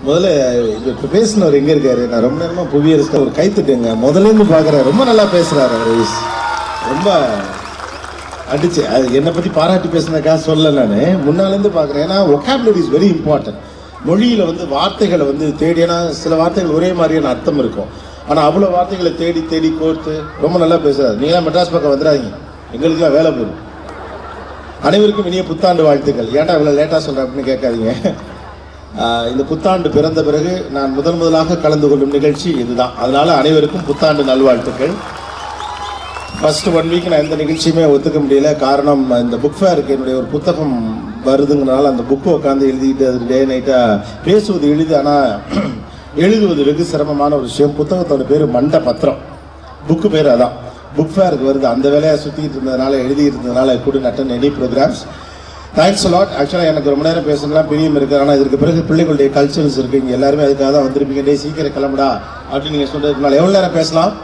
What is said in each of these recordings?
முதல்ல இப்போ பேசினவர் எங்க இருக்காரு நான் ரொம்ப நேரமா புவியரசு ஒரு கைத்துட்டுங்க முதல்ல இருந்து பாக்குறேன் ரொம்ப நல்லா பேசுறாரு அவர் ரொம்ப அடிச்சு அது என்னை பத்தி பாராட்டி பேசினக்கா சொல்ல நான் முன்னால இருந்து பாக்குறேன் ஏன்னா ஒகாபுலரி இஸ் வெரி இம்பார்ட்டன்ட் மொழியில வந்து வார்த்தைகளை வந்து தேடி ஏன்னா சில வார்த்தைகள் ஒரே மாதிரியான அர்த்தம் இருக்கும் ஆனா அவ்வளவு வார்த்தைகளை தேடி தேடி கோர்த்து ரொம்ப நல்லா பேசுறாரு நீங்களாம் மெட்ராஸ் பக்கம் வந்துடாதீங்க எங்களுக்குலாம் வேலை போடும் அனைவருக்கும் இனிய புத்தாண்டு வாழ்த்துக்கள் ஏன்டா இவ்வளோ லேட்டாக சொல்கிறேன் அப்படின்னு கேட்காதீங்க ஆஹ் இந்த புத்தாண்டு பிறந்த பிறகு நான் முதன் முதலாக கலந்து கொள்ளும் நிகழ்ச்சி இதுதான் அதனால அனைவருக்கும் புத்தாண்டு நல்வாழ்த்துக்கள் ஃபர்ஸ்ட் ஒன் வீக் நான் எந்த நிகழ்ச்சியுமே ஒத்துக்க முடியல காரணம் இந்த புக் ஃபேருக்கு என்னுடைய ஒரு புத்தகம் வருதுங்கிறனால அந்த புக்கு உட்காந்து எழுதிக்கிட்டு அது டே நைட்டாக பேசுவது எளிது ஆனால் எழுதுவது வெகு சிரமமான ஒரு விஷயம் புத்தகத்தோட பேர் மண்ட பத்திரம் புக்கு பேர் அதான் புக் ஃபேருக்கு வருது அந்த வேலையை சுற்றிக்கிட்டு இருந்ததுனால எழுதிட்டு இருந்ததுனால குடு நட்டன் எனி ப்ரோக்ராம்ஸ் தேங்க்ஸ் லாட் ஆக்சுவலாக எனக்கு ரொம்ப நேரம் பேசணும்லாம் பிரியம் இருக்குது ஆனால் இதற்கு பிறகு பிள்ளைகளுடைய கல்ச்சர்ஸ் இருக்குது இங்கே எல்லாருமே அதுக்காக தான் வந்திருப்பீங்க டே சீக்கிரம் கிளம்புடா அப்படின்னு நீங்கள் சொல்கிறதுனால எவ்வளோ நேரம் பேசலாம்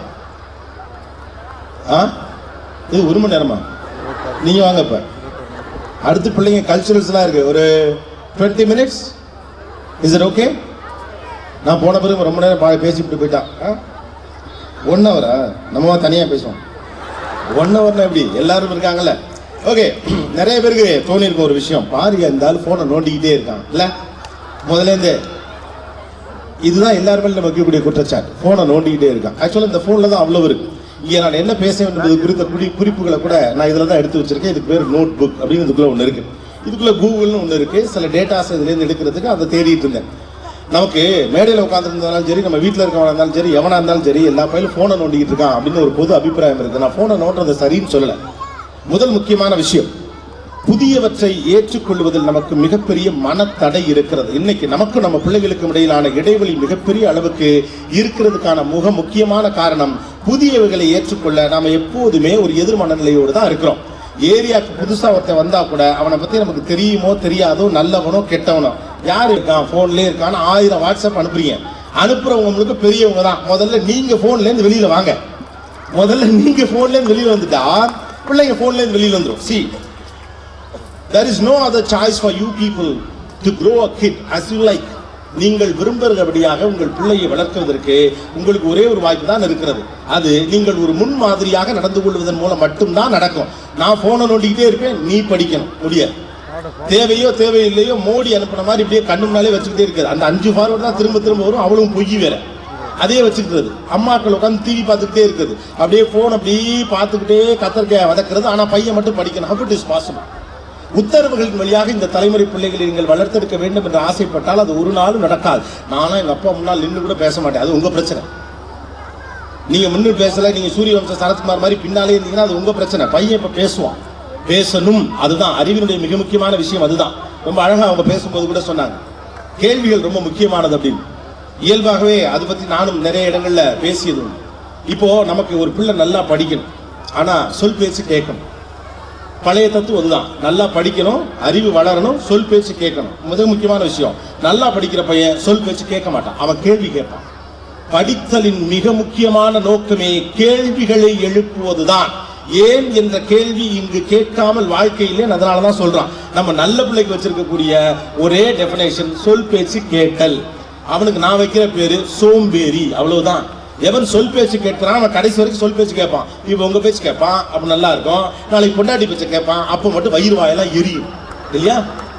ஆ இது ஒரு மணி நேரமா நீங்கள் வாங்க இப்போ அடுத்து பிள்ளைங்க கல்ச்சுரல்ஸ்லாம் இருக்கு ஒரு twenty minutes is it okay நான் போன பிறகு ரொம்ப நேரம் பா- பேசிவிட்டு போயிட்டான் ஒன் ஹவரா நம்ம தனியாக பேசுவோம் ஒன் ஹவர்னா எப்படி எல்லாரும் இருக்காங்கல்ல ஓகே நிறைய பேருக்கு தோணியிருக்கும் ஒரு விஷயம் பாருங்க இந்த ஆள் ஃபோனை நோண்டிக்கிட்டே இருக்கான் இல்ல முதல்ல இருந்தே இதுதான் எல்லார் மேலும் நம்ம வைக்கக்கூடிய குற்றச்சாட்டு ஃபோனை நோண்டிக்கிட்டே இருக்கான் ஆக்சுவலாக இந்த ஃபோனில் தான் அவ்வளவு இருக்கு இங்கே நான் என்ன பேச வேண்டும் என்பது குறித்த குறி குறிப்புகளை கூட நான் இதில் தான் எடுத்து வச்சிருக்கேன் இதுக்கு பேர் நோட் புக் அப்படின்னு இதுக்குள்ள ஒன்று இருக்கு இதுக்குள்ள கூகுள்னு ஒன்று இருக்கு சில டேட்டாஸ் இதுலேருந்து எடுக்கிறதுக்கு அதை தேடிட்டு இருந்தேன் நமக்கு மேடையில் உட்காந்துருந்தாலும் சரி நம்ம வீட்டில் இருக்கவனா இருந்தாலும் சரி எவனா இருந்தாலும் சரி எல்லா பையிலும் ஃபோனை நோண்டிக்கிட்டு இருக்கான் அப்படின்னு ஒரு பொது அபிப்பிராயம் இருக்கு நான் ஃபோனை நோண்டுறது சரின்னு சொல்லலை முதல் முக்கியமான விஷயம் புதியவற்றை ஏற்றுக்கொள்வதில் நமக்கு மிகப்பெரிய மனத்தடை இருக்கிறது இன்னைக்கு நமக்கும் நம்ம பிள்ளைகளுக்கும் இடையிலான இடைவெளி மிகப்பெரிய அளவுக்கு இருக்கிறதுக்கான மிக முக்கியமான காரணம் புதியவைகளை ஏற்றுக்கொள்ள நாம எப்போதுமே ஒரு எதிர் மனநிலையோடு தான் இருக்கிறோம் ஏரியாவுக்கு புதுசா ஒருத்தன் வந்தா கூட அவனை பத்தி நமக்கு தெரியுமோ தெரியாதோ நல்லவனோ கெட்டவனோ யார் இருக்கான் போன்லயே இருக்கான்னு ஆயிரம் வாட்ஸ்அப் அனுப்புறீங்க அனுப்புறவங்களுக்கு பெரியவங்க தான் முதல்ல நீங்க போன்ல இருந்து வெளியில வாங்க முதல்ல நீங்க போன்ல இருந்து வெளியில வந்துட்டா பிள்ளைங்க போன்ல இருந்து வெளியில வந்துரும் see there is no other choice for you people to grow a kid as you like நீங்கள் விரும்புகிறபடியாக உங்கள் பிள்ளையை வளர்க்குவதற்கு உங்களுக்கு ஒரே ஒரு வாய்ப்பு தான் இருக்கிறது அது நீங்கள் ஒரு முன் மாதிரியாக நடந்து கொள்வதன் மூலம் மட்டும்தான் நடக்கும் நான் போனை நோண்டிக்கிட்டே இருப்பேன் நீ படிக்கணும் முடியாது தேவையோ தேவையில்லையோ மோடி அனுப்புன மாதிரி இப்படியே கண்ணு முன்னாலே வச்சுக்கிட்டே இருக்காது அந்த அஞ்சு ஃபார்வர்ட் தான் திரும்ப திரும்ப வரும் அவளும் பொய் வேற அதே வச்சுக்கிறது அம்மாக்கள் உட்காந்து டிவி பார்த்துக்கிட்டே இருக்குது அப்படியே போன் அப்படியே பார்த்துக்கிட்டே கத்தரிக்காய் வதக்கிறது ஆனா பையன் மட்டும் படிக்கணும் how it is possible உத்தரவுகளின் வழியாக இந்த தலைமுறை பிள்ளைகளை நீங்கள் வளர்த்தெடுக்க வேண்டும் என்று ஆசைப்பட்டால் அது ஒரு நாளும் நடக்காது நானும் எங்க அப்பா முன்னால் நின்று கூட பேச மாட்டேன் அது உங்க பிரச்சனை நீங்க முன்னு பேசல நீங்க சூரிய வம்ச சரத்குமார் மாதிரி பின்னாலே இருந்தீங்கன்னா அது உங்க பிரச்சனை பையன் இப்ப பேசுவான் பேசணும் அதுதான் அறிவினுடைய மிக முக்கியமான விஷயம் அதுதான் ரொம்ப அழகா அவங்க பேசும்போது கூட சொன்னாங்க கேள்விகள் ரொம்ப முக்கியமானது அப்படின்னு இயல்பாகவே அதை பத்தி நானும் நிறைய இடங்கள்ல பேசியது உண்டு. இப்போ நமக்கு ஒரு பிள்ளை நல்லா படிக்கணும் ஆனா சொல் பேச்சு கேட்கணும் பழைய தத்துவம் அதுதான் நல்லா படிக்கணும் அறிவு வளரணும் சொல் பேச்சு கேட்கணும் மிக முக்கியமான விஷயம் நல்லா படிக்கிற பையன் சொல் பேச்சு கேட்க மாட்டான் அவன் கேள்வி கேட்பான் படித்தலின் மிக முக்கியமான நோக்கமே கேள்விகளை எழுப்புவதுதான் ஏன் என்ற கேள்வி இங்கு கேட்காமல் வாழ்க்கையிலே அதனால தான் சொல்றான் நம்ம நல்ல பிள்ளைக்கு வச்சிருக்கக்கூடிய ஒரே டெஃபினேஷன் சொல் பேச்சு கேட்டல் அவனுக்கு நான் வைக்கிற பேரு சோம்பேறி அவ்வளவுதான் எவன் சொல் பேச்சு கேட்கிறான் அவன் கடைசி வரைக்கும் சொல் பேச்சு கேட்பான் இப்போ உங்க பேச்சு கேட்பான் அப்ப நல்லா இருக்கும் நாளைக்கு பொண்டாட்டி பேச்சு கேட்பான் அப்போ மட்டும் வயிறு வாயெல்லாம் எரியும் இல்லையா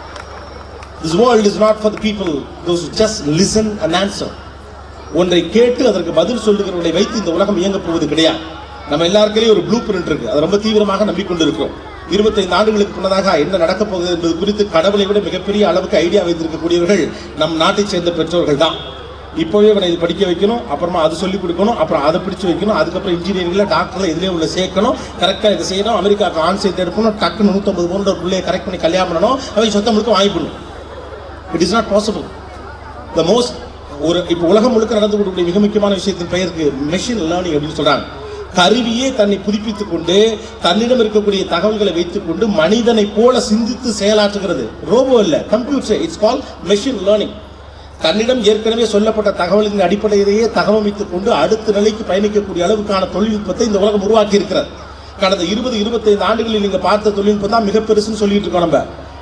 This world is not for the people those who just listen and answer. ஒன்றை கேட்டு அதற்கு பதில் சொல்லுகிறவர்களை வைத்து இந்த உலகம் இயங்கப் போவது கிடையாது நம்ம எல்லாருக்கையும் ஒரு ப்ளூ பிரிண்ட் இருக்கு அதை ரொம்ப தீவிரமாக நம்பிக்கொண்டு இருக்கிறோம் இருபத்தைந்து ஆண்டுகளுக்கு முன்னதாக என்ன நடக்கப் போகுது என்பது குறித்து கடவுளை விட மிகப்பெரிய அளவுக்கு ஐடியா வைத்திருக்கக்கூடியவர்கள் நம் நாட்டைச் சேர்ந்த பெற்றோர்கள் தான் இப்போவே இவனை இது படிக்க வைக்கணும் அப்புறமா அது சொல்லிக் கொடுக்கணும் அப்புறம் அதை பிடிச்சு வைக்கணும் அதுக்கப்புறம் இன்ஜினியரிங்ல டாக்டர்ல இதுலயே உள்ள சேர்க்கணும் கரெக்டா இதை செய்யணும் அமெரிக்காவுக்கு ஆன் சேர்த்து எடுக்கணும் டக்குன்னு நூற்றம்பது போன்ற ஒரு பிள்ளையை கரெக்ட் பண்ணி கல்யாணம் பண்ணணும் அவன் சொத்தம் முழுக்க வாங்கி பண்ணணும் it is not possible the most ஒரு இப்போ உலகம் முழுக்க நடந்து கொள்ளக்கூடிய மிக முக்கியமான விஷயத்தின் பெயருக்கு மெஷின் லேர்னிங் அப்படின்னு சொல்றாங்க கருவியே தன்னை புதுப்பித்துக் கொண்டு தன்னிடம் இருக்கக்கூடிய தகவல்களை வைத்துக் கொண்டு மனிதனை போல சிந்தித்து செயலாற்றுகிறது ரோபோ இல்ல computer it's call machine learning தன்னிடம் ஏற்கனவே சொல்லப்பட்ட தகவலின் அடிப்படையிலேயே தகவமைத்துக் கொண்டு அடுத்த நிலைக்கு பயணிக்கக்கூடிய அளவுக்கான தொழில்நுட்பத்தை இந்த உலகம் உருவாக்கி இருக்கிறது கடந்த இருபது இருபத்தைந்து ஆண்டுகளில் நீங்க பார்த்த தொழில்நுட்பம் தான் மிக பெருசுன்னு சொல்லிட்டு இருக்கோம் நம்ம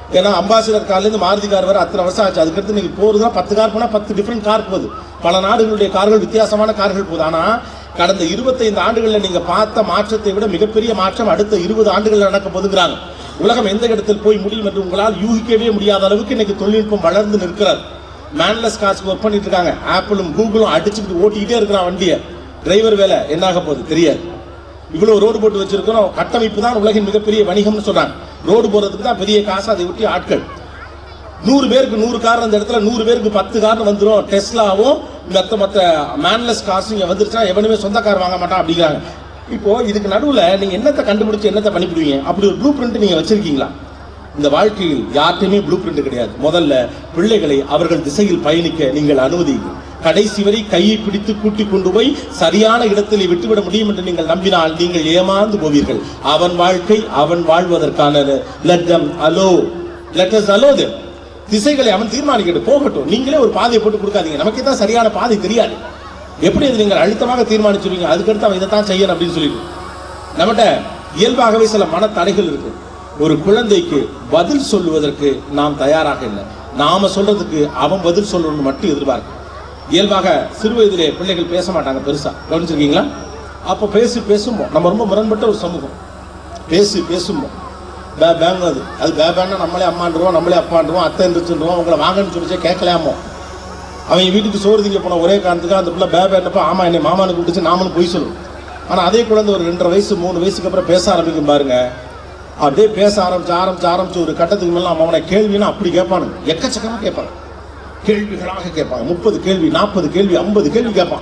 ஏன்னா அம்பாசிடர் கார்லேருந்து மாருதி கார் வர அத்தனை வருஷம் ஆச்சு அதுக்கடுத்து நீங்கள் போகிறதுனா பத்து கார் போனால் பத்து டிஃப்ரெண்ட் கார் போகுது பல நாடுகளுடைய கார்கள் வித்தியாசமான கார்கள் போகுது ஆனால் கடந்த இருபத்தைந்து ஆண்டுகளில் நீங்கள் பார்த்த மாற்றத்தை விட மிகப்பெரிய மாற்றம் அடுத்த இருபது ஆண்டுகளில் நடக்க போதுங்கிறாங்க உலகம் எந்த இடத்தில் போய் முடியும் என்று உங்களால் யூகிக்கவே முடியாத அளவுக்கு இன்னைக்கு தொழில்நுட்பம் வளர்ந்து நிற்கிறது மேன்லெஸ் காசுக்கு ஒர்க் பண்ணிட்டு இருக்காங்க ஆப்பிளும் கூகுளும் அடிச்சுக்கிட்டு ஓட்டிக்கிட்டே இருக்கிறான் வண்டியை டிரைவர் வேலை என்னாக போகுது தெரியாது இவ்வளவு ரோடு போட்டு வச்சிருக்கிறோம் கட்டமைப்பு தான் உலகின் மிகப்பெரிய வணிகம்னு சொல்றாங்க ரோடு போறதுக்கு தான் பெரிய காசு அதை ஒட்டி ஆட்கள் நூறு பேருக்கு நூறு கார் அந்த இடத்துல நூறு பேருக்கு பத்து கார் வந்துடும் டெஸ்லாவும் மற்ற மற்ற மேன்லெஸ் கார்ஸ் இங்கே வந்துருச்சுன்னா எவனுமே சொந்த கார் வாங்க மாட்டான் அப்படிங்கிறாங்க இப்போ இதுக்கு நடுவில் நீங்க என்னத்தை கண்டுபிடிச்சு என்னத்தை பண்ணிவிடுவீங்க அப்படி ஒரு ப்ளூ பிரிண்ட் நீங்க வச்சிருக்கீங்களா இந்த வாழ்க்கையில் யார்கிட்டயுமே ப்ளூ பிரிண்ட் கிடையாது முதல்ல பிள்ளைகளை அவர்கள் திசையில் பயணிக்க நீங்கள் அனுமதியுங்கள் கடைசி வரை கையை பிடித்து கூட்டி கொண்டு போய் சரியான இடத்தில் விட்டுவிட முடியும் என்று நீங்கள் நம்பினால் நீங்கள் ஏமாந்து போவீர்கள் அவன் வாழ்க்கை அவன் வாழ்வதற்கான லட்டம் அலோ லெட்டஸ் அலோது திசைகளை அவன் தீர்மானிக்கட்டும் போகட்டும் நீங்களே ஒரு பாதையை போட்டு கொடுக்காதீங்க நமக்கே தான் சரியான பாதை தெரியாது எப்படி அது நீங்கள் அழுத்தமாக தீர்மானிச்சிருவீங்க அதுக்கடுத்து அவன் இதை தான் செய்யணும் அப்படின்னு சொல்லிட்டு நம்மகிட்ட இயல்பாகவே சில மன தடைகள் இருக்கு ஒரு குழந்தைக்கு பதில் சொல்லுவதற்கு நாம் தயாராக இல்லை நாம சொல்றதுக்கு அவன் பதில் சொல்லணும்னு மட்டும் எதிர்பார்க்க இயல்பாக சிறு வயதிலே பிள்ளைகள் பேச மாட்டாங்க பெருசா கவனிச்சிருக்கீங்களா அப்போ பேசி பேசும்போம் நம்ம ரொம்ப முரண்பட்ட ஒரு சமூகம் பேசி பேசும்போம் பே பேங்க அது அது பே பேன்னா நம்மளே அம்மாண்டுருவோம் நம்மளே அப்பாண்டுருவோம் அத்தை இருந்துச்சுருவோம் அவங்கள வாங்கன்னு சொல்லிச்சே கேட்கலாமோ அவங்க வீட்டுக்கு சோறு திங்க போன ஒரே காரணத்துக்கு அந்த பிள்ளை பே பேன்னப்ப ஆமா என்னை மாமானு கூப்பிட்டுச்சு நாமளும் போய் சொல்லுவோம் ஆனால் அதே குழந்தை ஒரு ரெண்டரை வயசு மூணு வயசுக்கு அப்புறம் பேச ஆரம்பிக்கும் பாருங்க அப்படியே பேச ஆரம்பிச்சு ஆரம்பிச்சு ஆரம்பிச்சு ஒரு கட்டத்துக்கு மேலே அவனை கேள்வினா அப்படி கேட்பானுங்க எக்கச்சக்கமாக கேட்பாங்க கேள்விகளாக கேட்பாங்க முப்பது கேள்வி நாற்பது கேள்வி ஐம்பது கேள்வி கேட்பான்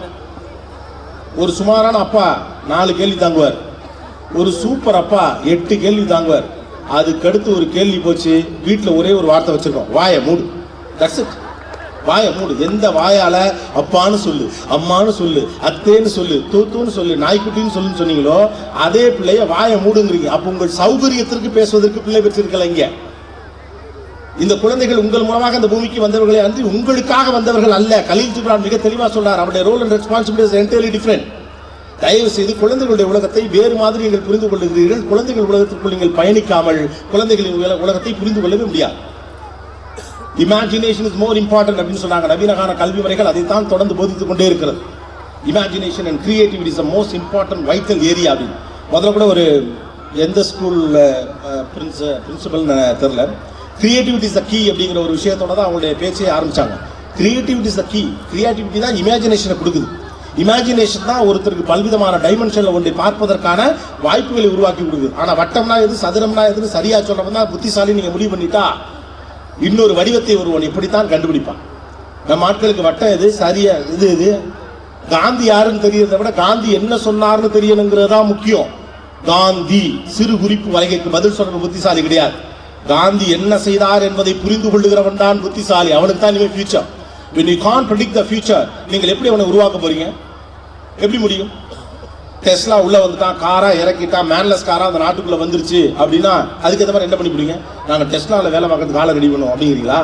ஒரு சுமாரான அப்பா நாலு கேள்வி தாங்குவார் ஒரு சூப்பர் அப்பா எட்டு கேள்வி தாங்குவார் அதுக்கடுத்து ஒரு கேள்வி போச்சு வீட்டில் ஒரே ஒரு வார்த்தை வச்சிருக்கோம் வாயை மூடு தட்ஸ் இட் வாயை மூடு எந்த வாயால அப்பான்னு சொல்லு அம்மான்னு சொல்லு அத்தேன்னு சொல்லு தூத்துன்னு சொல்லு நாய்க்குட்டின்னு சொல்லுன்னு சொன்னீங்களோ அதே பிள்ளைய வாயை மூடுங்கிறீங்க அப்போ உங்கள் சௌகரியத்திற்கு பேசுவதற்கு பிள்ளை பெற்றிருக்கல இங்க இந்த குழந்தைகள் உங்கள் மூலமாக இந்த பூமிக்கு வந்தவர்களே அன்றி உங்களுக்காக வந்தவர்கள் அல்ல கலீல் ஜிப்ரான் மிக தெளிவா சொல்றார் அவருடைய role and responsibility entirely different தயவு செய்து குழந்தைகளுடைய உலகத்தை வேறு மாதிரி நீங்கள் புரிந்து கொள்ளுகிறீர்கள் குழந்தைகள் உலகத்திற்குள் நீங்கள் பயணிக்காமல் குழந்தைகளின் உல- உலகத்தை புரிந்து கொள்ளவே முடியாது இமேஜினேஷன் இஸ் மோர் இம்பார்ட்டன்ட் அப்படின்னு சொன்னாங்க நவீனகால கல்வி முறைகள் அதைத்தான் தொடர்ந்து போதித்துக் கொண்டே இருக்கிறது imagination and creativity is the most important vital area அப்படின்னு முதல்ல கூட ஒரு எந்த ஸ்கூலில் பிரின்ஸ் பிரின்சிபல்னு தெரில கிரியேட்டிவிட்டி இஸ் த கீ அப்படிங்கிற ஒரு விஷயத்தோட தான் அவங்களுடைய பேச்சையே ஆரம்பிச்சாங்க creativity is the key creativity தான் இமேஜினேஷனை கொடுக்குது இமேஜினேஷன் தான் ஒருத்தருக்கு பல்விதமான டைமென்ஷனில் ஒன்றை பார்ப்பதற்கான வாய்ப்புகளை உருவாக்கி கொடுக்குது ஆனால் வட்டம்னா எது சதுரம்னா எதுன்னு சரியா சொல்றவன் தான் புத்திசாலி நீங்கள் முடிவு பண்ணிட்டா இன்னொரு வடிவத்தை ஒருவன் இப்படித்தான் கண்டுபிடிப்பான் நம்ம ஆட்களுக்கு வட்டம் எது சரியா இது இது காந்தி யாருன்னு தெரியறதை விட காந்தி என்ன சொன்னார்னு தெரியணுங்கிறது தான் முக்கியம் காந்தி சிறு குறிப்பு வகைக்கு பதில் சொல்ற புத்திசாலி கிடையாது காந்தி என்ன செய்தார் என்பதை புரிந்து கொள்ளுகிறவன் தான் புத்திசாலி அவனுக்கு தான் இனிமே future when you can't predict the future நீங்கள் எப்படி அவனை உருவாக்க போறீங்க எப்படி முடியும் டெஸ்லா உள்ள வந்துட்டான் காரா இறக்கிட்டான் மேன்லெஸ் காரா அந்த நாட்டுக்குள்ள வந்துருச்சு அப்படின்னா அதுக்கு ஏற்ற மாதிரி என்ன பண்ணி போறீங்க நாங்க டெஸ்லாவில் வேலை பார்க்கறதுக்கு ஆளை ரெடி பண்ணுவோம் அப்படிங்கிறீங்களா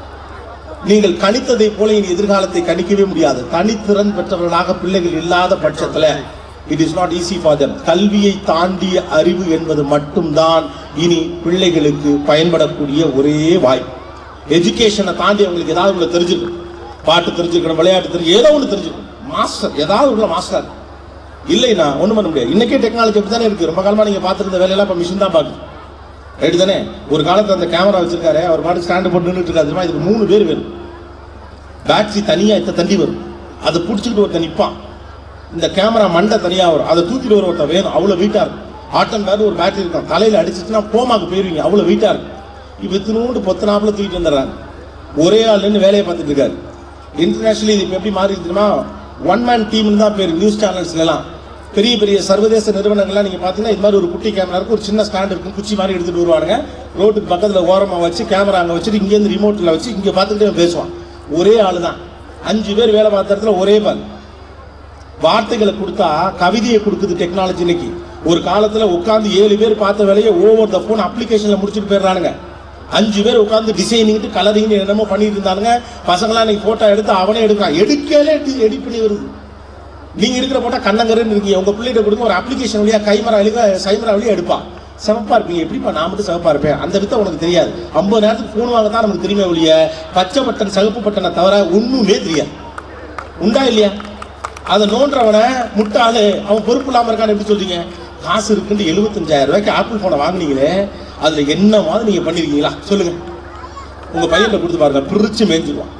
நீங்கள் கணித்ததை போல இனி எதிர்காலத்தை கணிக்கவே முடியாது தனித்திறன் பெற்றவர்களாக பிள்ளைகள் இல்லாத பட்சத்துல it is not easy for them கல்வியை தாண்டிய அறிவு என்பது மட்டும்தான் இனி பிள்ளைகளுக்கு பயன்படக்கூடிய ஒரே வாய்ப்பு எஜுகேஷனை தாண்டி அவங்களுக்கு ஏதாவது உள்ள தெரிஞ்சிருக்கும் பாட்டு தெரிஞ்சுக்கணும் விளையாட்டு தெரிஞ்சு ஏதோ ஒன்று தெரிஞ்சுக்கணும் மாஸ்டர் ஏதாவது உள்ள மாஸ்டர் இல்லைண்ணா ஒன்றும் பண்ண முடியாது இன்னைக்கே டெக்னாலஜி அப்படி தானே இருக்கு ரொம்ப காலமா நீங்க பார்த்துருந்த வேலையெல்லாம் இப்போ மிஷின் தான் பார்க்குது ரைட்டு தானே ஒரு காலத்துல அந்த கேமரா வச்சிருக்காரு அவர் பாட்டு ஸ்டாண்டு போட்டு நின்றுட்டு இருக்காரு தெரியுமா இதுக்கு மூணு பேர் வேணும் பேட்டரி தனியா இத்த தண்டி வரும் அதை பிடிச்சிக்கிட்டு ஒருத்தன் நிற்பான் இந்த கேமரா மண்டை தனியா வரும் அதை தூக்கிட்டு வர ஒருத்தன் வேணும் அவ்வளோ வெயிட்டா இருக்கும் ஆட்டம் பேர் ஒரு பேட்டரி இருக்கும் தலையில அடிச்சிச்சுன்னா கோமாக்கு போயிருவீங்க அவ்வளோ வெயிட்டா இருக்கும் இப்போ இத்தினோண்டு பொத்தனாப்புல தூக்கிட்டு வந்துடுறாங்க ஒரே ஆள் நின்று வேலையை பார்த்துட்டு இருக்காரு இன்டர்நேஷனலி இது இப்போ எப்படி மாறி தெரியுமா ஒன் மேன் டீம்னு தான் பேர் நியூஸ் சேனல்ஸ்லாம் பெரிய பெரிய சர்வதேச நிறுவனங்கள்லாம் நீங்கள் பார்த்தீங்கன்னா இது மாதிரி ஒரு குட்டி கேமரா இருக்கும் ஒரு சின்ன ஸ்டாண்ட் இருக்கும் குச்சி மாதிரி எடுத்துகிட்டு வருவாங்க ரோட்டுக்கு பக்கத்தில் ஓரமாக வச்சு கேமரா அங்கே வச்சுட்டு இங்கேருந்து ரிமோட்டில் வச்சு இங்கே பார்த்துக்கிட்டே அவன் பேசுவான் ஒரே ஆள் தான் அஞ்சு பேர் வேலை பார்த்த இடத்துல ஒரே பால் வார்த்தைகளை கொடுத்தா கவிதையை கொடுக்குது டெக்னாலஜி இன்னைக்கு ஒரு காலத்துல உட்காந்து ஏழு பேர் பார்த்த வேலையை ஓவர் த ஃபோன் அப்ளிகேஷன்ல முடிச்சுட்டு போயிடுறானுங்க அஞ்சு பேர் உட்காந்து டிசைனிங் கலரிங் என்னமோ பண்ணிட்டு இருந்தானுங்க பசங்களாம் இன்னைக்கு போட்டோ எடுத்து அவனே எடுக்கிறான் எடுக்கலே எடிட் பண்ணி வருது நீங்க இருக்கிற போட்டா கண்ணங்கருன்னு இருக்கீங்க உங்க பிள்ளைகிட்ட கொடுங்க ஒரு அப்ளிகேஷன் வழியா கைமரா வழியா சைமரா வழியா எடுப்பான் சிவப்பா இருப்பீங்க எப்படிப்பா நான் மட்டும் சிவப்பா இருப்பேன் அந்த வித்த உனக்கு தெரியாது ஐம்பது நேரத்துக்கு ஃபோன் வாங்க தான் நமக்கு தெரியுமே ஒழிய பச்சை பட்டன் சிவப்பு பட்டனை தவிர ஒண்ணுமே தெரியாது உண்டா இல்லையா அதை நோன்றவனை முட்டாளு அவன் பொறுப்பு இல்லாம இருக்கான்னு எப்படி சொல்றீங்க காசு இருக்குன்னு எழுபத்தஞ்சாயிரம் ரூபாய்க்கு ஆப்பிள் போனை வாங்குனீங்களே அதுல என்ன மாதிரி நீங்க பண்ணிருக்கீங்களா சொல்லுங்க உங்க பையன்ல கொடுத்து பாருங்க பிரிச்சு மேய்ஞ்சிருவான்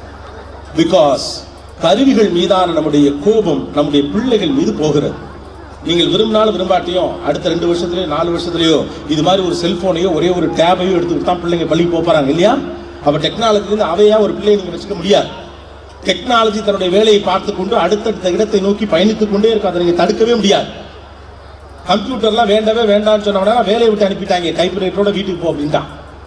பிகாஸ் கருவிகள் மீதான நம்முடைய கோபம் நம்முடைய பிள்ளைகள் மீது போகிறது நீங்கள் விரும்பினாலும் விரும்பாட்டியும் அடுத்த ரெண்டு வருஷத்துலயோ நாலு வருஷத்துலயோ இது மாதிரி ஒரு செல்போனையோ ஒரே ஒரு டேபையோ எடுத்துக்கிட்டு தான் பிள்ளைங்க பள்ளிக்கு போக போறாங்க இல்லையா அப்ப டெக்னாலஜிலேருந்து அவையா ஒரு பிள்ளையை நீங்க வச்சுக்க முடியாது டெக்னாலஜி தன்னுடைய வேலையை பார்த்து கொண்டு அடுத்தடுத்த இடத்தை நோக்கி பயணித்துக் கொண்டே இருக்கும் அதை நீங்க தடுக்கவே முடியாது கம்ப்யூட்டர்லாம் வேண்டவே வேண்டாம்னு சொன்ன உடனே வேலையை விட்டு அனுப்பிட்டாங்க டைப்ரைட்டரோட வீட்டுக்கு போ அப்படின்ட்டான்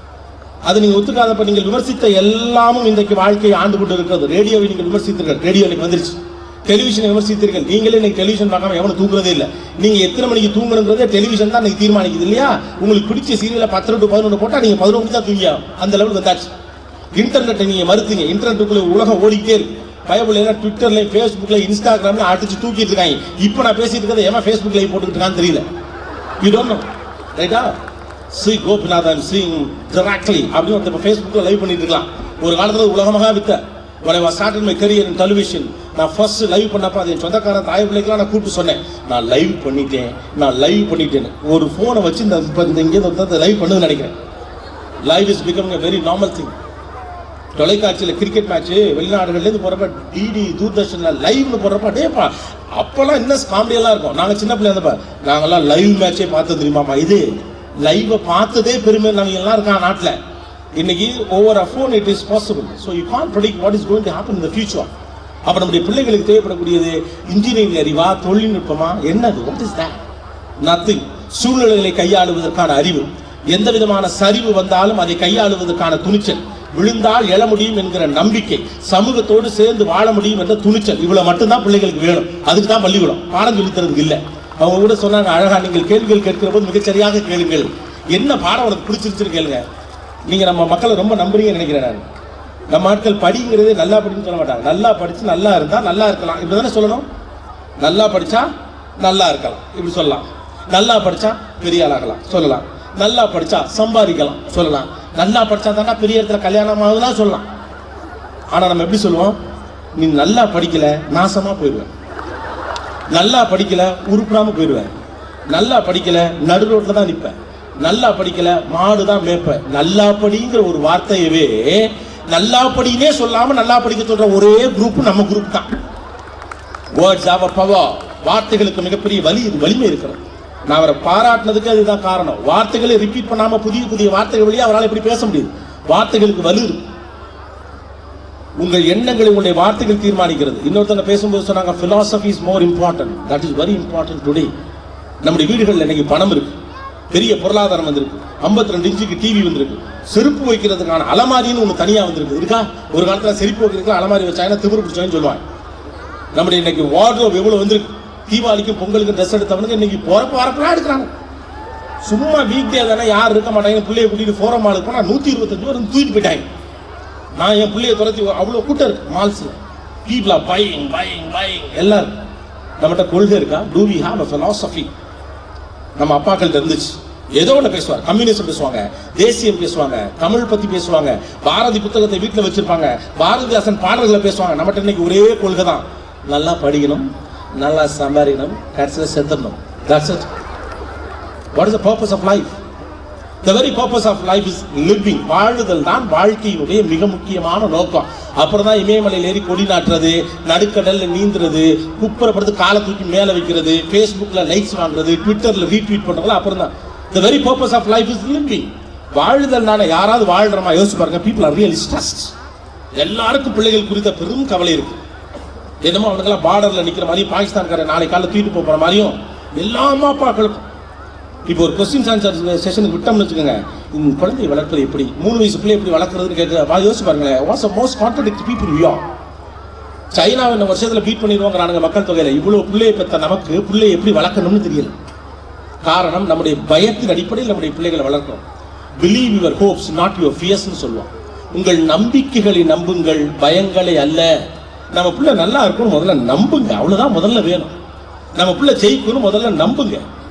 அது நீங்க ஒத்துக்காதப்ப நீங்கள் விமர்சித்த எல்லாமும் இன்றைக்கு வாழ்க்கையை ஆண்டு கொண்டு இருக்கிறது ரேடியோவை நீங்கள் விமர்சித்தீர்கள் ரேடியோ இன்னைக்கு வந்துருச்சு டெலிவிஷனை விமர்சித்தீர்கள் நீங்களே இன்னைக்கு டெலிவிஷன் பார்க்காம எவனும் தூங்குறதே இல்லை நீங்க எத்தனை மணிக்கு தூங்கணுங்கிறதே டெலிவிஷன் தான் இன்னைக்கு தீர்மானிக்குது இல்லையா உங்களுக்கு பிடிச்ச சீரியலை பத்து டு பதினொன்று போட்டா நீங்க பதினொன்று மணி தான் தூங்கி ஆகணும். அந்த லெவல் வந்தாச்சு இன்டர்நெட்டை நீங்க மறுத்தீங்க இன்டர்நெட்டுக்குள்ள உலகம் ஓடிக்கிட்டே இருக்கு பயபிள்ளைலாம் ட்விட்டர்ல ஃபேஸ்புக்ல இன்ஸ்டாகிராம்ல அடிச்சு தூக்கிட்டு இருக்காங்க இப்போ நான் பேசிட்டு இருக்கிறத ஏமா ஃபேஸ்புக் லைவ் போட்டுக்கிட்டு இருக்கான்னு தெரியல யூ டோன்ட் நோ ரைட்டா ஸ்ரீ கோபிநாதன் ஸ்ரீ டிராக்லி அப்படின்னு ஒருத்தர் ஃபேஸ்புக்கில் லைவ் பண்ணிட்டு இருக்கலாம் ஒரு காலத்தில் உலகமாக வித்த when I was started my career in television நான் ஃபர்ஸ்ட் லைவ் பண்ணப்ப அது என் சொந்தக்கார தாய் பிள்ளைக்கெல்லாம் நான் கூப்பிட்டு சொன்னேன் நான் லைவ் பண்ணிட்டேன் நான் லைவ் பண்ணிட்டேன் ஒரு ஃபோனை வச்சு இந்த இப்போ இந்த இங்கே வந்து லைவ் பண்ணுன்னு நினைக்கிறேன் live is becoming a very normal thing தொலைக்காட்சியில் கிரிக்கெட் மேட்ச் வெளிநாடுகள்லேருந்து போகிறப்ப டிடி தூர்தர்ஷனில் லைவ்னு போடுறப்ப டேப்பா அப்போல்லாம் இன்னும் காமெடியெல்லாம் இருக்கும் நாங்கள் சின்ன பிள்ளை இருந்தப்ப நாங்கெல்லாம் லைவ் மேட்சே பார்த்தது தெரியுமாப்பா இது லைவை பார்த்ததே பெருமை நாங்கள் எல்லாம் இருக்கான் நாட்டில் இன்னைக்கு over a phone it is possible so you can predict what is going to happen in the future அப்போ நம்முடைய பிள்ளைகளுக்கு தேவைப்படக்கூடியது இன்ஜினியரிங் அறிவா தொழில்நுட்பமா என்னது வாட் இஸ் தட் நத்திங் சூழ்நிலைகளை கையாளுவதற்கான அறிவு எந்த விதமான சரிவு வந்தாலும் அதை கையாளுவதற்கான துணிச்சல் விழுந்தால் எழ முடியும் என்கிற நம்பிக்கை சமூகத்தோடு சேர்ந்து வாழ முடியும் என்ற துணிச்சல் இவ்வளவு மட்டும்தான் பிள்ளைகளுக்கு வேணும் அதுக்கு தான் பள்ளிக்கூடம் பாடம் சொல்லித் தரதுக்கு இல்லை அவங்க கூட சொன்னாங்க அழகா நீங்கள் கேள்விகள் கேட்கிற போது மிகச்சரியாக கேளுங்கள் என்ன பாடம் உனக்கு பிடிச்சிருச்சுன்னு கேளுங்க நீங்க நம்ம மக்களை ரொம்ப நம்புறீங்கன்னு நினைக்கிறேன் நான் நம்ம ஆட்கள் படிங்கிறதே நல்லா படின்னு சொல்ல மாட்டாங்க நல்லா படிச்சு நல்லா இருந்தா நல்லா இருக்கலாம் இப்படி தானே சொல்லணும் நல்லா படிச்சா நல்லா இருக்கலாம் இப்படி சொல்லலாம் நல்லா படிச்சா பெரிய ஆளாகலாம் சொல்லலாம் நல்லா படிச்சா சம்பாதிக்கலாம் சொல்லலாம் நல்லா படிச்சா தானே பெரிய இடத்துல கல்யாணம் ஆகுதுலாம் சொல்லலாம் ஆனா நம்ம எப்படி சொல்லுவோம் நீ நல்லா படிக்கல நாசமா போயிடுவேன் நல்லா படிக்கல உருப்படாம போயிடுவேன் நல்லா படிக்கல நடு ரோட்ல தான் நிப்பேன் நல்லா படிக்கல மாடு தான் மேய்ப்பேன் நல்லா படிங்கிற ஒரு வார்த்தையவே நல்லா படினே சொல்லாம நல்லா படிக்க சொல்ற ஒரே குரூப் நம்ம குரூப் தான் வேர்ட்ஸ் ஆஃப் பவர் வார்த்தைகளுக்கு மிகப்பெரிய வலி வலிமை இருக்கிறது நான் அவரை பாராட்டினதுக்கு அதுதான் காரணம் வார்த்தைகளை ரிப்பீட் பண்ணாம புதிய புதிய வார்த்தைகள் வழியா அவரால் இப்படி பேச முடியுது வார்த்தைகளுக்கு வலு இருக்கு உங்கள் எண்ணங்களை உங்களுடைய வார்த்தைகள் தீர்மானிக்கிறது இன்னொருத்தங்க பேசும்போது சொன்னாங்க philosophy is more important that is very important today நம்முடைய வீடுகளில் இன்னைக்கு பணம் இருக்கு பெரிய பொருளாதாரம் வந்திருக்கு 52 ரெண்டு இன்ச்சுக்கு டிவி வந்திருக்கு செருப்பு வைக்கிறதுக்கான அலமாரின்னு ஒன்று தனியாக வந்திருக்கு இருக்கா ஒரு காலத்தில் செருப்பு வைக்கிறதுக்கு அலமாரி வச்சாங்கன்னா திமிரு பிடிச்சாங்கன்னு சொல்லுவாங்க நம்முடைய இன்னைக்கு வார்ட்ரோப் எவ்வளவு வந்திருக்கு தீபாவளிக்கும் பொங்கலுக்கும் ட்ரெஸ் எடுத்தவனுக்கு இன்னைக்கு போறப்ப வரப்பெல்லாம் எடுக்கிறாங்க சும்மா வீக் டே தானே யார் இருக்க மாட்டாங்க பிள்ளைய கூட்டிட்டு ஃபோரம் மாலுக்கு போனா நூத்தி இருபத்தஞ்சு பேர் தூக்கிட்டு போயிட்டாங்க நான் என் பிள்ளைய துரத்தி அவ்வளோ கூட்டம் இருக்கு மால்ஸ்ல பீப்புளா பையிங் பையிங் பையிங் எல்லாரும் நம்மகிட்ட கொள்கை இருக்கா do we have a philosophy நம்ம அப்பாக்கள்ட்ட இருந்துச்சு ஏதோ ஒன்று பேசுவார் கம்யூனிஸ்ட் பேசுவாங்க தேசியம் பேசுவாங்க தமிழ் பத்தி பேசுவாங்க பாரதி புத்தகத்தை வீட்டில் வச்சிருப்பாங்க பாரதிதாசன் பாடல்களை பேசுவாங்க நம்மகிட்ட இன்னைக்கு ஒரே கொள்கை தான் நல்லா படிக்கணும் நல்லா சம்பாதிக்கணும் கடைசியில் செத்துடணும் that's it what is the purpose of life the very purpose of life is living வாழுதல் தான் வாழ்க்கையினுடைய மிக முக்கியமான நோக்கம் அப்புறம் தான் இமயமலையில் ஏறி கொடி நாட்டுறது நடுக்கடல்ல நீந்துறது குப்புறப்படுத்து காலை தூக்கி மேலே வைக்கிறது ஃபேஸ்புக்கில் லைக்ஸ் வாங்குறது ட்விட்டரில் ரீட்வீட் பண்ணுறது அப்புறம் தான் the very purpose of life is living வாழுதல் நானே யாராவது வாழ்றமா யோசிச்சு பாருங்க பீப்புள் ஆர் ரியலி ஸ்ட்ரெஸ்ட் எல்லாருக்கும் பிள்ளைகள் குறித்த பெரும் கவலை இருக்கு என்னமோ அவனுக்கெல்லாம் பார்டர்ல நிக்கிற மாதிரி பாகிஸ்தான்காரன் நாளை காலைல தூக்கிட்டு போற மாதிரியும் எல்லா அம்மா அப்பாக்களுக்கும் இப்போ ஒரு கொஸ்டின்ஸ் ஆன்சர் செஷனுக்கு விட்டோம்னு வச்சுக்கோங்க இந்த குழந்தையை வளர்ப்பது எப்படி மூணு வயசு பிள்ளை எப்படி வளர்க்குறதுன்னு கேட்க யோசிச்சு பாருங்களேன் what's most contradict people you சைனாவை இந்த வருஷத்துல பீட் பண்ணிடுவாங்கிறானுங்க மக்கள் தொகையில இவ்வளவு பிள்ளையை பெற்ற நமக்கு பிள்ளையை எப்படி வளர்க்கணும்னு தெரியல காரணம் நம்முடைய பயத்தின் அடிப்படையில் நம்முடைய பிள்ளைகளை வளர்க்கிறோம் believe your hopes not your ஃபியர்ஸ்னு சொல்லுவோம் உங்கள் நம்பிக்கைகளை நம்புங்கள் பயங்களை அல்ல நம்ம பிள்ளை நல்லா இருக்கணும் முதல்ல நம்புங்க அவ்வளவுதான் முதல்ல வேணும் நம்ம பிள்ளை ஜெயிக்கணும் முதல்ல நம்புங்க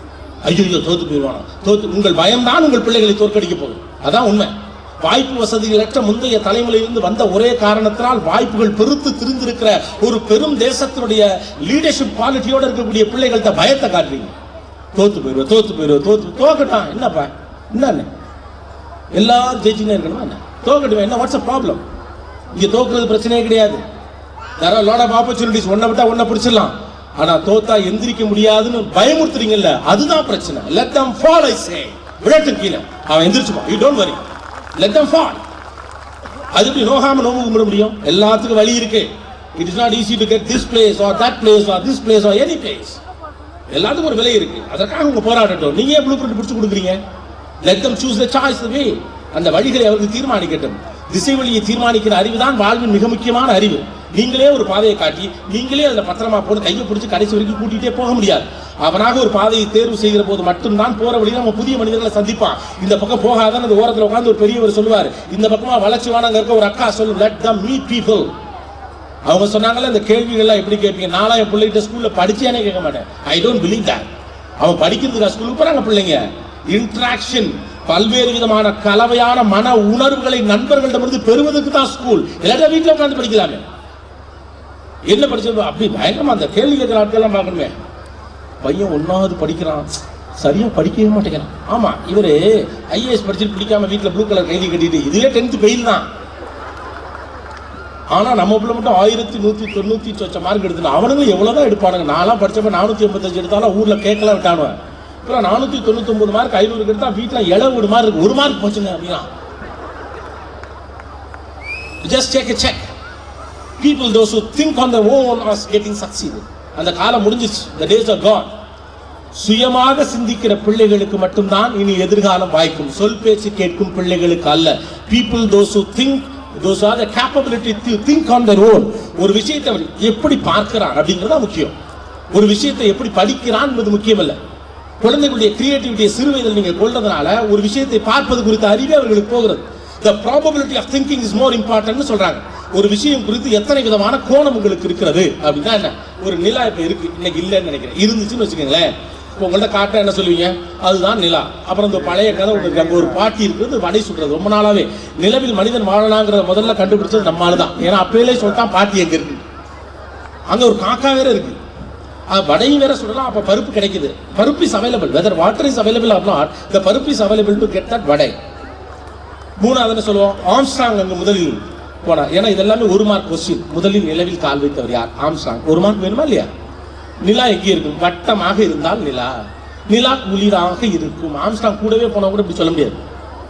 ஐயோ தோத்து போயிடுவானா தோத்து உங்கள் பயம்தான் உங்கள் பிள்ளைகளை தோற்கடிக்க போகுது அதான் உண்மை வாய்ப்பு வசதிகளற்ற முந்தைய தலைமுறையிலிருந்து வந்த ஒரே காரணத்தினால் வாய்ப்புகள் பெருத்து திரிந்திருக்கிற ஒரு பெரும் தேசத்தினுடைய லீடர்ஷிப் குவாலிட்டியோட இருக்கக்கூடிய பிள்ளைகள்கிட்ட பயத்தை காட்டுறீங்க தோத்து போயிடுவோம் தோத்து போயிடுவோம் தோத்து தோக்கட்டான் என்னப்பா என்ன எல்லாரும் ஜெயிச்சுனே இருக்கணுமா என்ன தோக்கட்டுமே என்ன வாட்ஸ் அ ப்ராப்ளம் இங்க தோக்குறது பிரச்சனையே கிடையாது there are lot of opportunities ஒன்றை விட்டா ஒன்றை பிடிச்சிடலாம் ஆனா தோத்தா எந்திரிக்க முடியாதுன்னு பயமுறுத்துறீங்கல்ல அதுதான் பிரச்சனை let them fall i say விழட்டும் கீழே அவன் எந்திரிச்சுப்பான் you don't worry let them fall அது எப்படி நோகாம நோம்பு கும்பிட முடியும் எல்லாத்துக்கும் வழி இருக்கு it is not easy to get this place or that place or this place or any place எல்லாத்துக்கும் ஒரு விலை இருக்கு அதற்காக உங்க போராடட்டும் நீங்க ஏன் ப்ளூ பிரிண்ட் பிடிச்சு கொடுக்குறீங்க let them choose the choice way அந்த வழிகளை அவர்கள் தீர்மானிக்கட்டும் திசை வழியை தீர்மானிக்கிற அறிவு தான் வாழ்வின் மிக முக்கியமான அறிவு நீங்களே ஒரு பாதையை காட்டி நீங்களே அதில் பத்திரமா போட்டு கையை பிடிச்சி கடைசி வரைக்கும் கூட்டிகிட்டே போக முடியாது அவனாக ஒரு பாதையை தேர்வு செய்கிற போது மட்டும்தான் போற வழியில் நம்ம புதிய மனிதர்களை சந்திப்பான் இந்த பக்கம் போகாதான் அந்த ஓரத்தில் உட்கார்ந்து ஒரு பெரியவர் சொல்லுவார் இந்த பக்கமா வளர்ச்சி வானங்க இருக்க ஒரு அக்கா சொல்லும் லெட் த மீட் பீப்புள் அவங்க சொன்னாங்கல்ல இந்த கேள்விகள்லாம் எப்படி கேட்பீங்க நாளா என் பிள்ளைகிட்ட ஸ்கூல்ல படிச்சேனே கேட்க மாட்டேன் ஐ டோன்ட் பிலீவ் தட் அவன் படிக்கிறதுக்கு ஸ்கூலுக்கு போறாங்க பிள்ளைங்க இன்ட்ராக்ஷன் பல்வேறு விதமான கலவையான மன உணர்வுகளை நண்பர்களிடமிருந்து பெறுவதற்கு தான் ஸ்கூல் இல்லாட்டா வீட்டில் உட்காந்து படிக்கலாமே என்ன படிச்சது அப்படி பயங்கரமா அந்த கேள்வி கேட்கிற ஆட்கள்லாம் பார்க்கணுமே பையன் ஒன்னாவது படிக்கிறான் சரியா படிக்கவே மாட்டேங்கிறான் ஆமா இவரு ஐஏஎஸ் படிச்சுட்டு பிடிக்காம வீட்டில் ப்ளூ கலர் கைதி கட்டிட்டு இதுவே டென்த் பெயில் தான் ஆனா நம்ம பிள்ளை மட்டும் ஆயிரத்தி நூத்தி தொண்ணூத்தி சொச்ச மார்க் எடுத்துனா அவனுங்களும் எவ்வளவுதான் எடுப்பானுங்க நான்லாம் படிச்சப்ப நானூத்தி எண்பத்தஞ்சு எடுத்தாலும் ஊர்ல கேட்கலாம் விட்டானுவேன் இப்போ நானூத்தி தொண்ணூத்தி ஒன்பது மார்க் ஐநூறு எடுத்தா வீட்டுல இளவு ஒரு மார்க் இருக்கு ஒரு மார்க் போச்சுங்க அப்படின்னா just take a check people those who think on their own are getting succeeded அந்த காலம் முடிஞ்சிச்சு the days are gone சுயமாக சிந்திக்கிற பிள்ளைகளுக்கு மட்டும்தான் இனி எதிர்காலம் வாய்க்கும் சொல் பேச்சு கேட்கும் பிள்ளைகளுக்கு அல்ல people those who think those are the capability to think on their own ஒரு விஷயத்தை அவன் எப்படி பார்க்கிறான் அப்படிங்கிறது தான் முக்கியம் ஒரு விஷயத்தை எப்படி படிக்கிறான் என்பது முக்கியம் அல்ல குழந்தைகளுடைய கிரியேட்டிவிட்டியை சிறு வயதில் நீங்க கொள்றதுனால ஒரு விஷயத்தை பார்ப்பது குறித்த அறிவே அவர்களுக்கு போகிறது the probability of thinking is more important னு சொல்றாங்க ஒரு விஷயம் குறித்து எத்தனை விதமான கோணம் உங்களுக்கு இருக்கிறது அப்படின்னா என்ன ஒரு நிலா இப்ப இருக்கு இன்னைக்கு இல்லைன்னு நினைக்கிறேன் இருந்துச்சுன்னு வச்சுக்கோங்களேன் இப்போ உங்கள்ட்ட காட்ட என்ன சொல்லுவீங்க அதுதான் நிலா அப்புறம் இந்த பழைய கதை ஒன்று இருக்கு அங்கே ஒரு பாட்டி இருக்குது வடை சுடுறது ரொம்ப நாளாவே நிலவில் மனிதன் வாழலாங்கிறத முதல்ல கண்டுபிடிச்சது நம்மால தான் ஏன்னா அப்பயிலே சொல்லிட்டான் பாட்டி எங்க இருக்கு அங்க ஒரு காக்கா வேற இருக்கு அது வடையும் வேற சுடலாம் அப்ப பருப்பு கிடைக்குது paruppu is available whether water is available or not the paruppu is available to get that vada மூணாவது என்ன சொல்லுவோம் ஆம்ஸ்ட்ராங் அங்க முதலில் போனார் ஏன்னா இதெல்லாமே ஒரு மார்க் கொஸ்டின் முதலில் நிலவில் கால் வைத்தவர் யார் ஆம்ஸ்ட்ராங் ஒரு மார்க் வேணுமா இல்லையா நிலா எங்கே இருக்கும் வட்டமாக இருந்தால் நிலா நிலா குளிராக இருக்கும் ஆம்ஸ்ட்ராங் கூடவே போனா கூட இப்படி சொல்ல முடியாது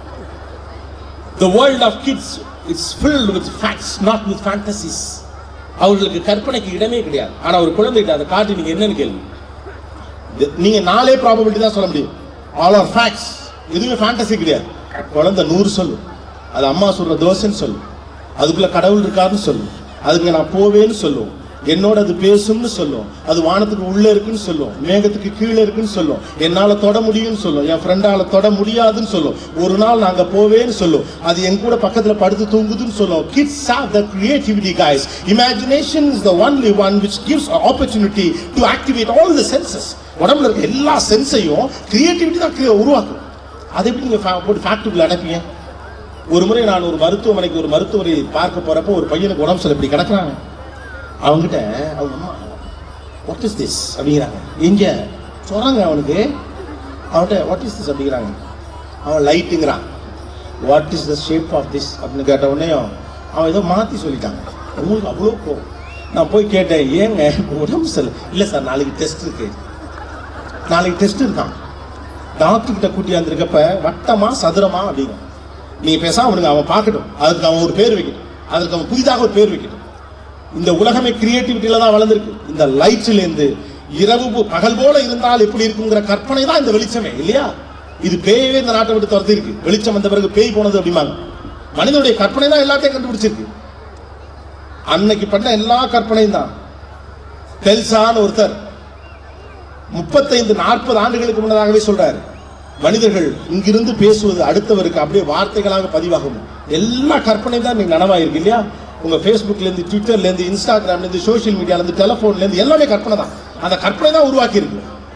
the world of kids is filled with facts not with fantasies அவர்களுக்கு கற்பனைக்கு இடமே கிடையாது ஆனா ஒரு குழந்தைகிட்ட அதை காட்டி நீங்க என்னன்னு கேள்வி இது- நீங்க நாலே ப்ராபபிலிட்டி தான் சொல்ல முடியும் ஆல் ஆர் ஃபேக்ட்ஸ் எதுவுமே ஃபேண்டசி கிடையாது குழந்தை நூறு சொல்லும் அது அம்மா சொல்ற தோசைன்னு சொல்லும் அதுக்குள்ள கடவுள் இருக்காருன்னு சொல்லும் அதுக்கு நான் போவேன்னு சொல்லும் என்னோட அது பேசும்னு சொல்லும் அது வானத்துக்கு உள்ள இருக்குன்னு சொல்லும் மேகத்துக்கு கீழே இருக்குன்னு சொல்லும் என்னால தொட முடியும்னு சொல்லும் என் ஃப்ரெண்டால தொட முடியாதுன்னு சொல்லும் ஒரு நாள் நாங்க போவேன்னு சொல்லும் அது என் கூட பக்கத்துல படுத்து தூங்குதுன்னு சொல்லும் kids have the creativity guys imagination is the only one which gives an opportunity to activate all the senses உடம்புல இருக்க எல்லா சென்ஸையும் கிரியேட்டிவிட்டி தான் crea- உருவாக்கும் அதை எப்படி நீங்க fa- போட்டு ஃபேக்டரிக்குள்ள அனுப்பீங்க ஒரு முறை நான் ஒரு மருத்துவமனைக்கு ஒரு மருத்துவரை பார்க்க போறப்போ ஒரு பையனுக்கு உடம்பு சரி இப்படி கிடக்குறாங்க அவங்ககிட்ட அவங்க அம்மா வாட் இஸ் திஸ் அப்படிங்கிறாங்க எங்க சொல்றாங்க அவனுக்கு அவன்கிட்ட வாட் இஸ் திஸ் அப்படிங்கிறாங்க அவன் லைட்டுங்கிறான் what is the shape of this அப்படின்னு கேட்ட உடனே அவன் ஏதோ மாற்றி சொல்லிட்டாங்க உங்களுக்கு அவ்வளோ கோவம் நான் போய் கேட்டேன் ஏங்க உடம்பு சரி இல்லை சார் நாளைக்கு டெஸ்ட் இருக்கு நாளைக்கு டெஸ்ட் இருக்கான் டாக்டர் கிட்ட கூட்டி வந்திருக்கப்ப வட்டமா சதுரமா அப்படிங்க நீங்க பேசாம விடுங்க அவன் பார்க்கட்டும் அதுக்கு அவன் ஒரு பேர் வைக்கட்டும் அதுக்கு அவன் புதிதாக ஒரு பேர் வைக்கட்டும் இந்த உலகமே கிரியேட்டிவிட்டியில தான் வளர்ந்துருக்கு இந்த லைட்ல இருந்து இரவு போ- பகல் போல இருந்தால் எப்படி இருக்குங்கிற கற்பனை தான் இந்த வெளிச்சமே இல்லையா இது பேயவே இந்த நாட்டை விட்டு துரத்தி இருக்கு வெளிச்சம் வந்த பிறகு பேய் போனது அப்படிம்பாங்க மனிதனுடைய கற்பனை தான் எல்லாத்தையும் கண்டுபிடிச்சிருக்கு அன்னைக்கு பண்ண எல்லா கற்பனையும் தான் டெல்சான்னு ஒருத்தர் முப்பத்தைந்து நாற்பது ஆண்டுகளுக்கு முன்னதாகவே சொல்றாரு மனிதர்கள் இங்கிருந்து பேசுவது அடுத்தவருக்கு அப்படியே வார்த்தைகளாக பதிவாகும் எல்லா கற்பனையும் தான் நீங்க நனவாயிருக்கு இல்லையா உங்க Facebookல இருந்து ட்விட்டர்ல இருந்து இன்ஸ்டாகிராம்ல இருந்து சோஷியல் மீடியால இருந்து டெலிபோன்ல இருந்து எல்லாமே கற்பனை தான் அந்த கற்பனை தான் உருவாக்கி இருக்கு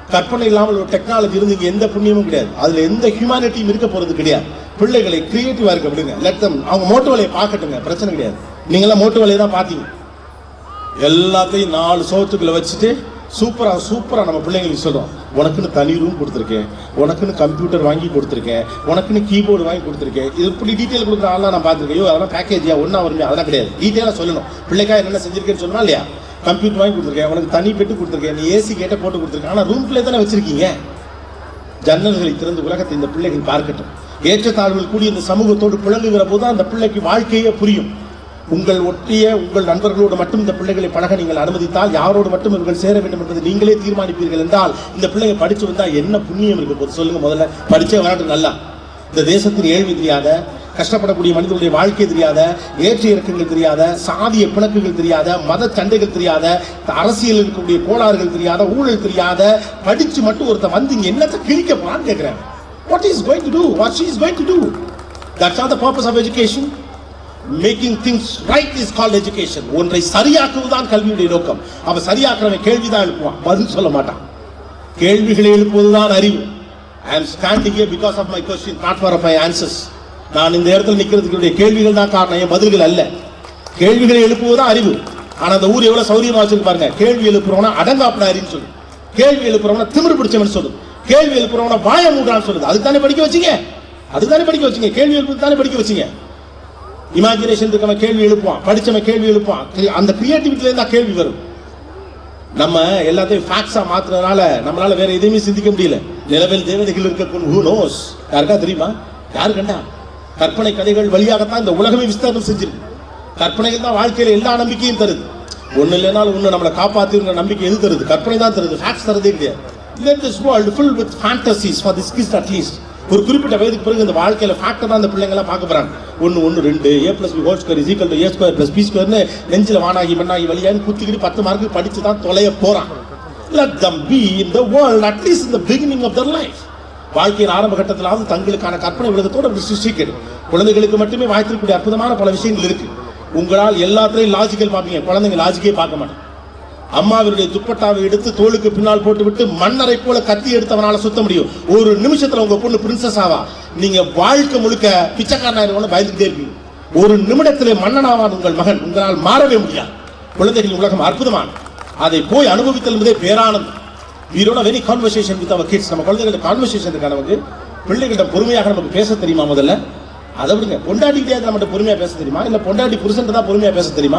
கற்பனை இல்லாமல் ஒரு டெக்னாலஜி இருந்து இங்க எந்த புண்ணியமும் கிடையாது அதுல எந்த ஹியூமானிட்டியும் இருக்க போறது கிடையாது பிள்ளைகளை கிரியேட்டிவா இருக்க விடுங்க லட்சம் அவங்க மோட்டு வேலையை பார்க்கட்டுங்க பிரச்சனை கிடையாது நீங்களாம் மோட்டு வேலையை தான் பார்த்தீங்க எல்லாத்தையும் நாலு சோத்துக்குள்ள வச்சுட்டு சூப்பரா சூப்பரா நம்ம பிள்ளைங்களுக்கு சொல்றோம் உனக்குன்னு தனி ரூம் கொடுத்துருக்கேன் உனக்குன்னு கம்ப்யூட்டர் வாங்கி கொடுத்துருக்கேன் உனக்குன்னு கீபோர்டு வாங்கி கொடுத்துருக்கேன் இது இப்படி டீட்டெயில் கொடுக்குற ஆள்லாம் நான் பார்த்துருக்கேன் ஐயோ அதெல்லாம் பேக்கேஜியா ஒன்றா வருமே அதெல்லாம் கிடையாது டீட்டெயிலாக சொல்லணும் பிள்ளைக்கா என்னென்ன செஞ்சிருக்கேன்னு சொல்லணும் இல்லையா கம்ப்யூட்டர் வாங்கி கொடுத்துருக்கேன் உனக்கு தனி பெட்டு கொடுத்துருக்கேன் நீ ஏசி கேட்ட போட்டு கொடுத்துருக்கேன் ஆனால் ரூம்குள்ளே தானே வச்சிருக்கீங்க ஜன்னல்களை திறந்து உலகத்தை இந்த பிள்ளைகள் பார்க்கட்டும் ஏற்றத்தாழ்வுகள் கூடிய இந்த சமூகத்தோடு புழங்குகிற போது அந்த பிள்ளைக்கு வாழ்க்கையே புரியும் உங்கள் ஒட்டிய உங்கள் நண்பர்களோடு மட்டும் இந்த பிள்ளைகளை பழக நீங்கள் அனுமதித்தால் யாரோடு மட்டும் இவர்கள் சேர வேண்டும் என்பதை நீங்களே தீர்மானிப்பீர்கள் என்றால் இந்த பிள்ளைங்க படிச்சு வந்தா என்ன புண்ணியம் இருக்கு போது சொல்லுங்க முதல்ல படிச்சே வரட்டும் நல்லா இந்த தேசத்தின் ஏழ்மை தெரியாத கஷ்டப்படக்கூடிய மனிதனுடைய வாழ்க்கை தெரியாத ஏற்ற இறக்கங்கள் தெரியாத சாதிய பிணக்குகள் தெரியாத மத சண்டைகள் தெரியாத அரசியல் இருக்கக்கூடிய கோளாறுகள் தெரியாத ஊழல் தெரியாத படிச்சு மட்டும் ஒருத்தன் வந்து இங்க என்னத்தை கிழிக்க போறான்னு கேட்கிறேன் what is going to do what she is going to do that's are the purpose of education making things right is called education ஒன்றை சரியாக்குவதுதான் கல்வியுடைய நோக்கம் அவன் சரியாக்குறவன் கேள்விதான் எழுப்புவான் பதில் சொல்ல மாட்டான் கேள்விகளை எழுப்புவதுதான் அறிவு ஐ am standing here because of my question not for my answers நான் இந்த இடத்துல நிக்கிறதுக்கு கேள்விகள் தான் காரணம் என் பதில்கள் அல்ல கேள்விகளை எழுப்புவதுதான் அறிவு ஆனா அந்த ஊர் எவ்வளவு சௌரியமா வச்சிருக்கு பாருங்க கேள்வி எழுப்புறவனா அடங்காப்படாரின்னு சொல்லு கேள்வி எழுப்புறவனா திமிரு பிடிச்சவன் சொல்லு கேள்வி எழுப்புறவனா வாய மூடான்னு சொல்லுது அதுக்கு தானே படிக்க வச்சீங்க அதுக்கு தானே படிக்க வச்சீங்க கேள்வி எழுப்புறது தானே படிக்க வச்சீங்க இமேஜினேஷன் இருக்கவன் கேள்வி எழுப்புவான் படிச்சவன் கேள்வி எழுப்புவான் அந்த கிரியேட்டிவிட்டில இருந்தா கேள்வி வரும் நம்ம எல்லாத்தையும் ஃபேக்ஸா மாத்துறதுனால நம்மளால வேற எதையுமே சிந்திக்க முடியல நிலவில் தேவதைகள் இருக்க ஹூ நோஸ் யாருக்கா தெரியுமா யாரு கண்டா கற்பனை கதைகள் வழியாகத்தான் இந்த உலகமே விஸ்தாரம் செஞ்சிருக்கு கற்பனைகள் தான் வாழ்க்கையில எல்லா நம்பிக்கையும் தருது ஒண்ணு இல்லைனாலும் ஒண்ணு நம்மளை காப்பாத்துங்கிற நம்பிக்கை எது தருது கற்பனை தான் தருது ஃபேக்ட்ஸ் தரதே கிடையாது let this world full with fantasies for this kids at least ஒரு குறிப்பிட்ட வயதுக்கு பிறகு இந்த வாழ்க்கையில ஃபேக்டர் தான் இந்த பிள்ளைங்க எல்லாம் பார்க்க போறாங்க ஒன்னு ஒன்னு ரெண்டு A plus B whole square is equal to A square plus B ஸ்கொயர்னு நெஞ்சில வானாகி மண்ணாகி வழியான்னு குத்திக்கிட்டு பத்து மார்க்கு படிச்சு தான் தொலைய போறான் let them be in the world at least in the beginning of their life வாழ்க்கையின் ஆரம்ப கட்டத்திலாவது தங்களுக்கான கற்பனை உலகத்தோடு அப்படி சிருஷ்டிக்கணும் குழந்தைகளுக்கு மட்டுமே வாய்த்திருக்கக்கூடிய அற்புதமான பல விஷயங்கள் இருக்கு உங்களால் எல்லாத்துலையும் லாஜிக்கல் பார்ப்பீங்க குழந்தைங்க லாஜிக்கே பார்க்க மாட்டேன் அம்மாவினுடைய துப்பட்டாவை எடுத்து தோளுக்கு பின்னால் போட்டுவிட்டு மன்னரை போல கத்தி எடுத்தவனால சுத்த முடியும் ஒரு நிமிஷத்துல உங்க பொண்ணு பிரின்சஸ் ஆவா நீங்க வாழ்க்கை முழுக்க பிச்சைக்காரனாயிருவோம்னு பயந்துகிட்டே இருப்பீங்க ஒரு நிமிடத்திலே மன்னனாவான் உங்கள் மகன் உங்களால் மாறவே முடியாது குழந்தைகளின் உலகம் அற்புதமான அதை போய் அனுபவித்தல் என்பதே பேரானந்தம் we don't have any conversation with our kids நம்ம குழந்தைகளோட கான்வர்சேஷன் இருக்கா நமக்கு பிள்ளைகிட்ட பொறுமையாக நமக்கு பேச தெரியுமா முதல்ல அதை விடுங்க பொண்டாட்டிக்கிட்டே நம்மகிட்ட பொறுமையா பேச தெரியுமா இல்ல பொண்டாட்டி புருஷன் தான் பொறுமையா பேச தெரியுமா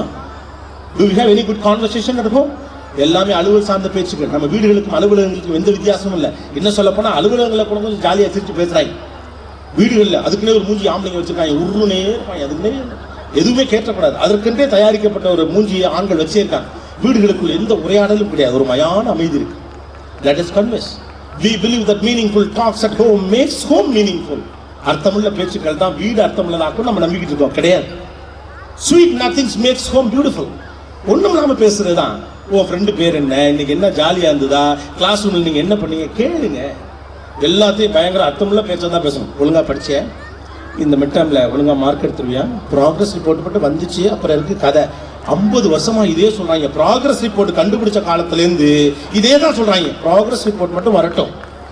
do you have any good conversation at home எல்லாமே அலுவல் சார்ந்த பேச்சுக்கள் நம்ம வீடுகளுக்கும் அலுவலகங்களுக்கும் எந்த வித்தியாசமும் இல்லை என்ன சொல்ல போனா அலுவலகங்களை கூட கொஞ்சம் ஜாலியாக சிரிச்சு பேசுறாங்க வீடுகளில் அதுக்குன்னே ஒரு மூஞ்சி ஆம்பளைங்க வச்சிருக்காங்க உருனே இருப்பாங்க அதுக்குன்னே எதுவுமே கேட்டக்கூடாது அதற்கென்றே தயாரிக்கப்பட்ட ஒரு மூஞ்சியை ஆண்கள் வச்சே இருக்காங்க வீடுகளுக்குள் எந்த உரையாடலும் கிடையாது ஒரு மயான அமைதி இருக்கு let us converse we believe that meaningful talks at home makes home meaningful அர்த்தமுள்ள பேச்சுக்கள் தான் வீடு அர்த்தமுள்ளதாக்கும் நம்ம நம்பிக்கிட்டு இருக்கோம் கிடையாது sweet nothings makes home beautiful ஒன்றும் இல்லாமல் பேசுறது தான் ஓ ஃப்ரெண்டு பேர் என்ன இன்னைக்கு என்ன ஜாலியாக இருந்ததா கிளாஸ் ரூமில் நீங்கள் என்ன பண்ணீங்க கேளுங்க எல்லாத்தையும் பயங்கர அர்த்தமுள்ள பேச்ச தான் பேசணும் ஒழுங்காக படிச்சேன் இந்த மிட்டமில் ஒழுங்காக மார்க் எடுத்துருவியா ப்ராக்ரஸ் ரிப்போர்ட் மட்டும் வந்துச்சு அப்புறம் இருக்கு கதை ஐம்பது வருஷமா இதே சொல்றாங்க ப்ராக்ரஸ் ரிப்போர்ட் கண்டுபிடிச்ச காலத்துலேருந்து இதே தான் சொல்றாங்க ப்ராக்ரஸ் ரிப்போர்ட் மட்டும் வரட்டும்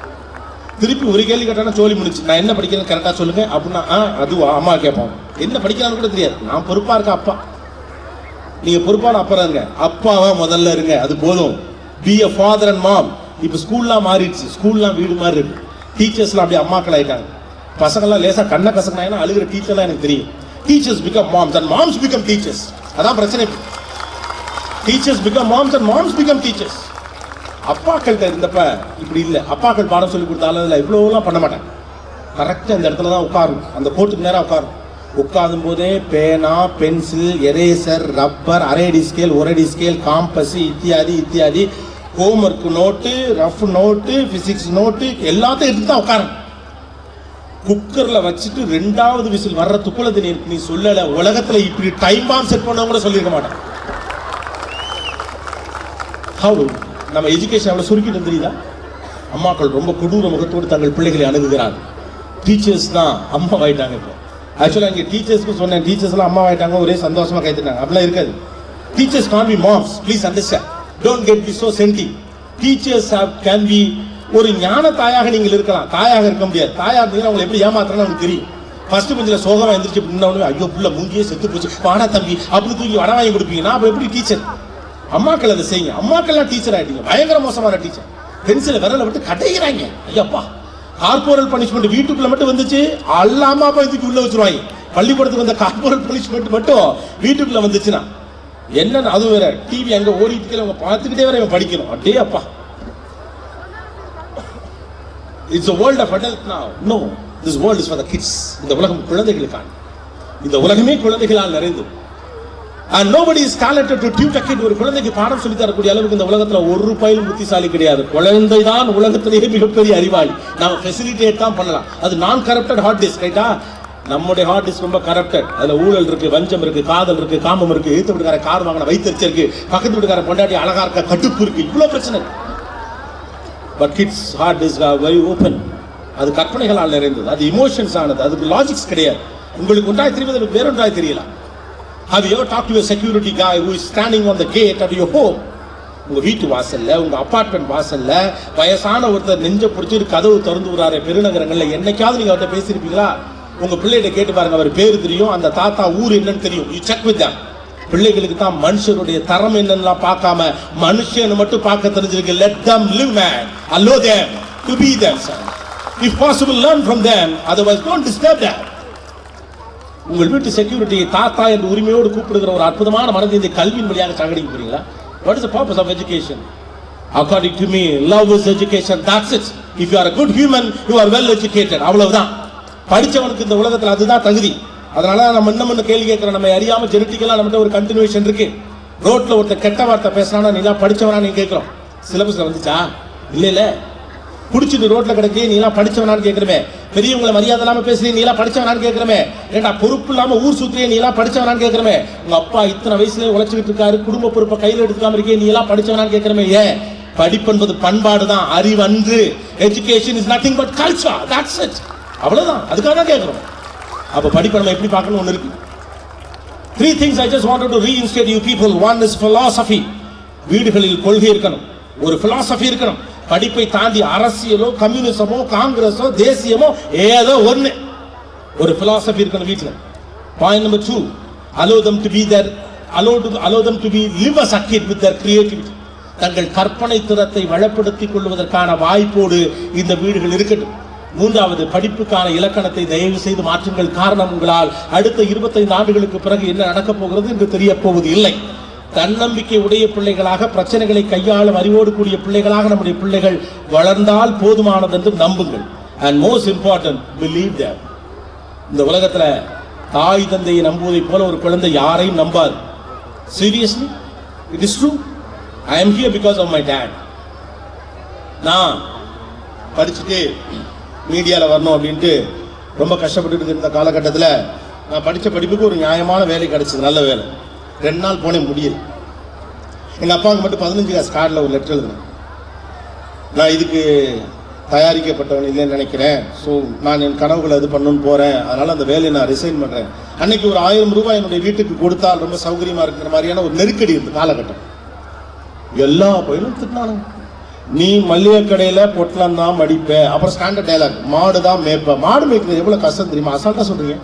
திருப்பி ஒரு கேள்வி கேட்டானா சோழி முடிச்சு நான் என்ன படிக்கிறேன்னு கரெக்டாக சொல்லுங்க அப்படின்னா ஆ அதுவா அம்மா கேட்போம் என்ன படிக்கிறான்னு கூட தெரியாது நான் பொறுப்பா இருக்க அப்பா நீங்க பொறுப்பான அப்பா இருங்க அப்பாவா முதல்ல இருங்க அது போதும் be a father and mom இப்போ ஸ்கூல்லாம் மாறிடுச்சு ஸ்கூல்லாம் வீடு மாதிரி இருக்கு டீச்சர்ஸ்லாம் அப்படியே அம்மாக்கள் ஆயிட்டாங்க பசங்கள்லாம் லேசா கண்ணை கசங்கினாங்கன்னா அழுகிற டீச்சர்லாம் எனக்கு தெரியும் teachers become moms and moms become teachers அதான் பிரச்சனை teachers become moms and moms become teachers அப்பாக்கள்கிட்ட இருந்தப்ப இப்படி இல்லை அப்பாக்கள் பாடம் சொல்லி கொடுத்தாலும் அதில் இவ்வளோலாம் பண்ண மாட்டேன் கரெக்டாக அந்த இடத்துல தான் உட்காரும் அந்த கோட்டுக்கு நேரம் உட்காரும் உட்காரும் போதே பேனா பென்சில் எரேசர் ரப்பர் அரைடி ஸ்கேல் ஒரடி ஸ்கேல் காம்பஸ் இத்தியாதி இத்தியாதி homework note rough note physics note எல்லாத்தையும் எடுத்து தான் உட்காரும் குக்கர்ல வச்சுட்டு ரெண்டாவது விசில் வர்ற துக்குளத்தை நீ நீ சொல்லல உலகத்துல இப்படி டைம் பாம் செட் பண்ணவங்க கூட சொல்லியிருக்க மாட்டேன் ஹவு நம்ம எஜுகேஷன் எவ்வளவு சுருக்கிட்டு தெரியுதா அம்மாக்கள் ரொம்ப கொடூர முகத்தோடு தங்கள் பிள்ளைகளை அணுகுகிறார்கள் டீச்சர்ஸ் தான் அம்மா ஆயிட்டாங்க இப்போ ஆக்சுவலாக இங்கே டீச்சர்ஸ்க்கு சொன்னேன் டீச்சர்ஸ்லாம் அம்மா ஆயிட்டாங்க ஒரே சந்தோஷமா கைத்துட்டாங்க அப்படிலாம் இருக்காது teachers can't be moms please understand don't get be so senti teachers can be ஒரு ஞான தாயாக நீங்கள் இருக்கலாம் தாயாக இருக்க முடியாது தாயா இருந்தீங்கன்னா உங்களை எப்படி ஏமாத்துறேன்னு உங்களுக்கு தெரியும் ஃபர்ஸ்ட் பெஞ்சில் சோகமா எந்திரிச்சு முன்ன ஐயோ புள்ள மூஞ்சியே செத்து போச்சு வாடா தம்பி அப்படின்னு தூக்கி வடை வாங்கி கொடுப்பீங்கன்னா அப்ப எப்படி டீச்சர் அம்மாக்கள் அதை செய்யுங்க அம்மாக்கள்லாம் டீச்சர் ஆயிட்டீங்க பயங்கர மோசமான டீச்சர் பென்சிலை விரல விட்டு கடைகிறாங்க ஐயப்பா கார்போரல் பனிஷ்மெண்ட் வீட்டுக்குள்ள மட்டும் வந்துச்சு எல்லா அம்மா அப்பா இதுக்கு உள்ள வச்சிருவாங்க பள்ளிக்கூடத்துக்கு வந்த கார்போரல் பனிஷ்மெண்ட் மட்டும் வீட்டுக்குள்ள வந்துச்சுன்னா என்னன்னு அது வேற டிவி அங்க ஓடிட்டு இருக்கல, அவங்க பார்த்துக்கிட்டே வர இவன் படிக்கணும் அடே அப்பா it's a world of adult now no this world is for the kids இந்த உலகம் குழந்தைகளுக்கான இந்த உலகமே குழந்தைகளால் நிறைந்தது and nobody is talented to tutor kid ஒரு குழந்தைக்கு பாடம் சொல்லி தரக்கூடிய அளவுக்கு இந்த உலகத்துல ஒரு பயிலும் புத்திசாலி கிடையாது குழந்தை தான் உலகத்திலேயே மிகப்பெரிய அறிவாளி நாம ஃபெசிலிட்டேட் தான் பண்ணலாம் அது நான் கரப்டட் ஹார்ட் டிஸ்க் ரைட்டா நம்முடைய ஹார்ட் டிஸ்க் ரொம்ப கரப்டட் அதுல ஊழல் இருக்கு வஞ்சம் இருக்கு காதல் இருக்கு காமம் இருக்கு எழுத்து வீட்டுக்கார கார் வாங்கின வைத்தறிச்சல் இருக்கு பக்கத்து வீட்டுக்கார பொண்டாட்டி அழகா இருக்க கட்டுப்பு இருக்கு இவ்வளவு பிரச்சனை இருக்கு but kids heart is very open அது கற்பனைகளால் நிறைந்தது அது இமோஷன்ஸ் ஆனது அதுக்கு லாஜிக்ஸ் கிடையாது உங்களுக்கு உண்டாய் தெரிவது எனக்கு வேறொன்றாய் தெரியல Have you ever talked to a security guy who is standing on the gate at your home? உங்க வீட்டு வாசல்ல உங்க அபார்ட்மெண்ட் வாசல்ல வயசான ஒருத்தர் நெஞ்ச பிடிச்சிட்டு கதவு திறந்து விடுறாரு பெருநகரங்கள்ல என்னைக்காவது நீங்க அவர்கிட்ட பேசியிருப்பீங்களா உங்க பிள்ளைகிட்ட கேட்டு பாருங்க அவர் பேரு தெரியும் அந்த தாத்தா ஊர் என்னன்னு தெரியும் யூ செக் வித் them பிள்ளைகளுக்கு தான் மனுஷருடைய தரம் என்னன்னு பார்க்காம மனுஷன் மட்டும் பார்க்க தெரிஞ்சிருக்கு let them live man allow them to be themselves if possible learn from them otherwise don't disturb them உங்கள் வீட்டு செக்யூரிட்டி தாத்தா என்று உரிமையோடு கூப்பிடுகிற ஒரு அற்புதமான மனதை இந்த கல்வியின் வழியாக சாகடிக்க போறீங்களா what is the purpose of education according to me love is education that's it if you are a good human you are well educated அவ்வளவுதான் படிச்சவனுக்கு இந்த உலகத்துல அதுதான் தகுதி அதனால நம்ம இன்னும் இன்னும் கேள்வி கேட்கிறோம் நம்ம அறியாம ஜெனட்டிக்கலா நம்மகிட்ட ஒரு கண்டினியூஷன் இருக்கு ரோட்ல ஒருத்தர் கெட்ட வார்த்தை பேசினா நீ எல்லாம் படிச்சவனா நீ கேட்கிறோம் சிலபஸ்ல வந்துச்சா இல்ல இல்ல குடிச்சிட்டு ரோட்ல கிடக்கே நீ எல்லாம் படிச்சவனான்னு கேக்குறமே பெரியவங்களை மரியாதை இல்லாம பேசுறீ நீ எல்லாம் படிச்சவனான்னு கேக்குறமே ஏண்டா பொறுப்பு இல்லாம ஊர் சுத்தியே நீ எல்லாம் படிச்சவனான்னு கேக்குறமே உங்க அப்பா இத்தனை வயசுல உழைச்சிட்டு இருக்காரு குடும்ப பொறுப்பை கையில எடுத்துக்காம இருக்கே நீ எல்லாம் படிச்சவனான்னு கேக்குறமே ஏன் படிப்பு என்பது பண்பாடு தான் அறிவன்று education is nothing but culture that's it அவ்வளவுதான் அதுக்காக தான் கேட்கிறோம் அப்ப படிப்பை நம்ம எப்படி பார்க்கணும் ஒண்ணு இருக்கு three things I just wanted to reinstate you people one is philosophy வீடுகளில் கொள்கை இருக்கணும் ஒரு philosophy இருக்கணும் படிப்பை தாண்டி அரசியலோ கம்யூனிசமோ காங்கிரஸோ தேசியமோ ஏதோ ஒண்ணு ஒரு philosophy இருக்கணும் வீட்டுல point number two allow them to be their allow to allow them to be live as a kid with their creativity தங்கள் கற்பனை திறத்தை வளப்படுத்திக் கொள்வதற்கான வாய்ப்போடு இந்த வீடுகள் இருக்கட்டும் மூன்றாவது படிப்புக்கான இலக்கணத்தை தயவு செய்து மாற்றுங்கள் காரணம் உங்களால் அடுத்த 25 ஆண்டுகளுக்கு பிறகு என்ன நடக்கப் போகிறது என்று தெரிய போவது இல்லை தன்னம்பிக்கை உடைய பிள்ளைகளாக பிரச்சனைகளை கையாளும் அறிவோடு கூடிய பிள்ளைகளாக நம்முடைய பிள்ளைகள் வளர்ந்தால் போதுமானது என்று நம்புங்கள் and most important believe them இந்த உலகத்துல தாய் தந்தையை நம்புவதை போல ஒரு குழந்தை யாரையும் நம்பாது seriously it is true I am here because of my dad நான் படிச்சுட்டு மீடியாவில் வரணும் அப்படின்ட்டு ரொம்ப கஷ்டப்பட்டுட்டு இருந்த காலகட்டத்தில் நான் படித்த படிப்புக்கு ஒரு நியாயமான வேலை கிடைச்சது நல்ல வேலை ரெண்டு நாள் போனேன் முடியல எங்கள் அப்பாவுக்கு மட்டும் பதினஞ்சு காசு கார்டில் ஒரு லெட்டர் எழுதினேன் நான் இதுக்கு தயாரிக்கப்பட்டவன் இல்லைன்னு நினைக்கிறேன் ஸோ நான் என் கனவுகளை இது பண்ணணும்னு போகிறேன் அதனால் அந்த வேலையை நான் ரிசைன் பண்ணுறேன் அன்னைக்கு ஒரு ஆயிரம் ரூபாய் என்னுடைய வீட்டுக்கு கொடுத்தால் ரொம்ப சௌகரியமாக இருக்கிற மாதிரியான ஒரு நெருக்கடி இருந்தது காலகட்டம் எல்லா பயிலும் திட்டினானுங்க நீ மல்லிகை கடையில பொட்டலம் தான் மடிப்ப அப்புறம் ஸ்டாண்டர்ட் டைலாக் மாடு தான் மேய்ப்ப மாடு மேய்க்கிறது எவ்வளவு கஷ்டம் தெரியுமா அசால்ட்டா சொல்றீங்க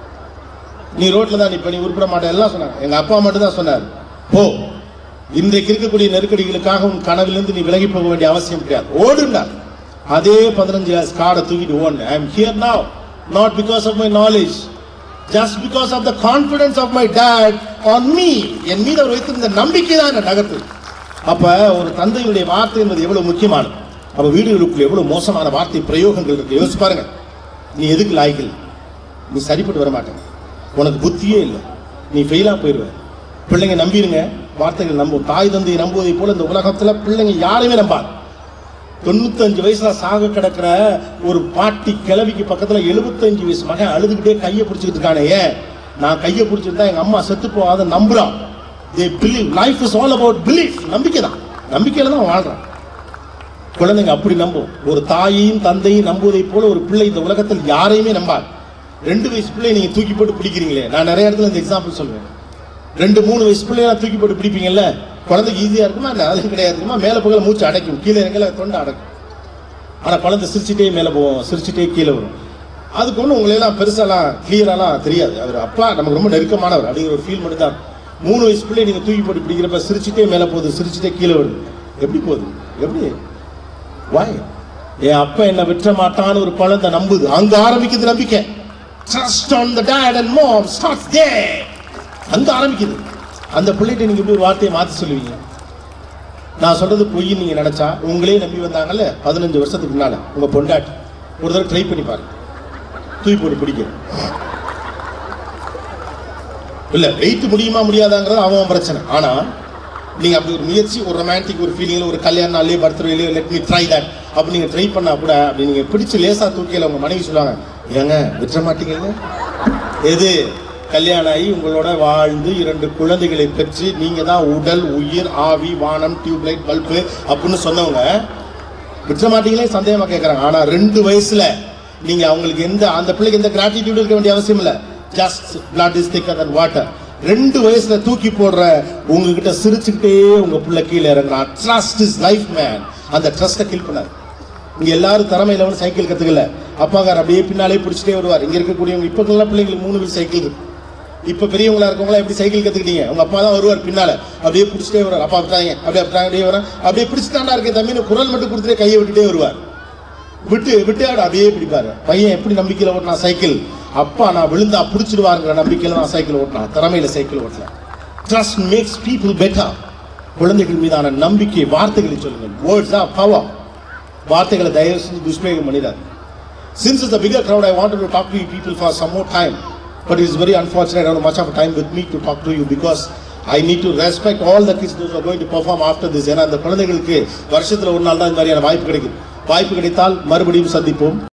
நீ ரோட்ல தான் நிப்ப நீ உருப்பிட மாட்ட எல்லாம் சொன்னாங்க எங்க அப்பா மட்டும் தான் சொன்னார் போ இன்றைக்கு இருக்கக்கூடிய நெருக்கடிகளுக்காக உன் கனவிலிருந்து நீ விலகி போக வேண்டிய அவசியம் கிடையாது ஓடுண்டா அதே பதினஞ்சு கார்டை தூக்கிட்டு ஓடுனேன் I am here now not because of my knowledge just because of the confidence of my dad on me என் மீது அவர் வைத்திருந்த நம்பிக்கை தான் என்ன நகர்த்து அப்ப ஒரு தந்தையினுடைய வார்த்தை என்பது எவ்வளவு முக்கியமானது அப்ப வீடுகளுக்குள்ள எவ்வளவு மோசமான வார்த்தை பிரயோகங்கள் இருக்கு யோசிச்சு பாருங்க நீ எதுக்கு லாய்க்கல் நீ சரிப்பட்டு வர மாட்டேன் உனக்கு புத்தியே இல்லை நீ ஃபெயிலா போயிடுவ பிள்ளைங்க நம்பிருங்க வார்த்தைகள் நம்பும் தாய் தந்தையை நம்புவதை போல இந்த உலகத்துல பிள்ளைங்க யாரையுமே நம்பாது தொண்ணூத்தஞ்சு வயசுல சாக கிடக்கிற ஒரு பாட்டி கிழவிக்கு பக்கத்துல எழுபத்தஞ்சு வயசு மகன் அழுதுகிட்டே கையை பிடிச்சிக்கிட்டு இருக்கானே ஏன் நான் கையை பிடிச்சிருந்தா எங்க அம்மா செத்து போகாத நம்புறான் they believe life is all about belief நம்பிக்கை தான் நம்பிக்கையில தான் வாழ்றான் குழந்தைங்க அப்படி நம்பும் ஒரு தாயையும் தந்தையும் நம்புவதை போல ஒரு பிள்ளை இந்த உலகத்தில் யாரையுமே நம்பாது ரெண்டு வயசு பிள்ளையை நீங்க தூக்கி போட்டு பிடிக்கிறீங்களே நான் நிறைய இடத்துல இந்த எக்ஸாம்பிள் சொல்லுவேன் ரெண்டு மூணு வயசு பிள்ளைய தூக்கி போட்டு பிடிப்பீங்கல்ல குழந்தைக்கு ஈஸியா இருக்குமா என்ன அதுவும் கிடையாதுமா மேலே போகல மூச்சு அடைக்கும் கீழே இறங்கல தொண்டை அடைக்கும் ஆனா குழந்தை சிரிச்சுட்டே மேலே போவோம் சிரிச்சுட்டே கீழே வரும் அதுக்கு ஒன்றும் உங்களையெல்லாம் பெருசாலாம் கிளியராலாம் தெரியாது அவர் அப்பா நமக்கு ரொம்ப நெருக்கமானவர் அப்படிங்கிற ஒரு ஃபீல் மட்டும் தான் மூணு வயசு பிள்ளை நீங்கள் தூக்கி போட்டு பிடிக்கிறப்ப சிரிச்சுட்டே மேலே போகுது சிரிச்சுட்டே கீழே வருது எப்படி போகுது எப்படி வாய் என் அப்பா என்ன விற்ற மாட்டான்னு ஒரு குழந்தை நம்புது அங்க ஆரம்பிக்குது நம்பிக்கை trust on the dad and mom starts they அங்க ஆரம்பிக்குது அந்த பிள்ளைகிட்ட நீங்க எப்படி ஒரு வார்த்தையை மாத்தி சொல்லுவீங்க நான் சொல்றது பொய் நீங்க நினைச்சா உங்களே நம்பி வந்தாங்கல்ல பதினஞ்சு வருஷத்துக்கு முன்னால உங்க பொண்டாட்டி ஒரு தடவை ட்ரை பண்ணி பாருங்க தூக்கி போட்டு பிடிக்க இல்ல வெயிட் முடியுமா முடியாதாங்கிறது அவன் பிரச்சனை ஆனா நீங்க அப்படி ஒரு முயற்சி ஒரு ரொமான்டிக் ஒரு ஃபீலிங்ல ஒரு கல்யாண நாள்லயே பர்த்டேலயோ லெட் மீ ட்ரை தட் அப்படி நீங்க ட்ரை பண்ணா கூட அப்படி நீங்க பிடிச்சு லேசா தூக்கியில உங்க மனைவி சொல்லுவாங்க ஏங்க விட்டுற மாட்டீங்கல்ல எது கல்யாணம் ஆகி உங்களோட வாழ்ந்து இரண்டு குழந்தைகளை பெற்று நீங்க தான் உடல் உயிர் ஆவி வானம் டியூப்லைட் பல்பு அப்படின்னு சொன்னவங்க விட்டுற மாட்டீங்களே சந்தேகமா கேட்கறாங்க ஆனா ரெண்டு வயசுல நீங்க அவங்களுக்கு எந்த அந்த பிள்ளைக்கு எந்த கிராட்டிடியூட் இருக்க வேண்டிய அவசியம் இல்ல ஜஸ்ட் பிளட் இஸ் திக்கர் தன் வாட்டர் ரெண்டு வயசுல தூக்கி போடுற உங்ககிட்ட சிரிச்சுக்கிட்டே உங்க பிள்ளை கீழே இறங்குறான் ட்ரஸ்ட் இஸ் லைஃப் மேன் அந்த ட்ரஸ்ட்டை கில் பண்ணாரு இங்க எல்லாரும் திறமையில வந்து சைக்கிள் கத்துக்கல அப்பாக்கார் அப்படியே பின்னாலே பிடிச்சிட்டே வருவார் இங்க இருக்கக்கூடியவங்க இப்ப எல்லாம் பிள்ளைங்களுக்கு மூணு வீல் சைக்கிள் இருக்கு இப்ப பெரியவங்களா இருக்கவங்களா எப்படி சைக்கிள் கத்துக்கிட்டீங்க உங்க அப்பா தான் வருவார் பின்னால அப்படியே பிடிச்சிட்டே வருவார் அப்பா விட்டாங்க அப்படியே விட்டாங்க அப்படியே வரேன் அப்படியே பிடிச்சிட்டாண்டா இருக்கே தம்பின்னு குரல் மட்டும் கொடுத்துட்டே கையை விட்டுட்டே வருவார் விட்டு விட்டு ஆட அப்படியே பிடிப்பாரு பையன் எப்படி நம்பிக்கையில ஓட்டினா சைக்கிள் அப்பா நான் விழுந்தா பிடிச்சிடுவாருங்கிற நம்பிக்கையில நான் சைக்கிள் ஓட்டினா திறமையில சைக்கிள் ஓட்டல ட்ரஸ்ட் மேக்ஸ் பீப்புள் பெட்டர் குழந்தைகள் மீதான நம்பிக்கை வார்த்தைகளை சொல்லுங்கள் வேர்ட்ஸ் ஆஃப் பவர் வார்த்தைகளை தயவு செஞ்சு துஷ்பிரயோகம் பண்ணிடாது Since it's a bigger crowd, I wanted to talk to you people for some more time. But it's very unfortunate I don't have much of time with me to talk to you because I need to respect all the kids those who are going to perform after this. ஏன்னா அந்த குழந்தைகளுக்கு வருஷத்துல ஒரு நாள் தான் இந்த மாதிரியான வாய்ப்பு கிடைக்கும் வாய்ப்பு கிடைத்தால் மறுபடியும் சந்திப்போம்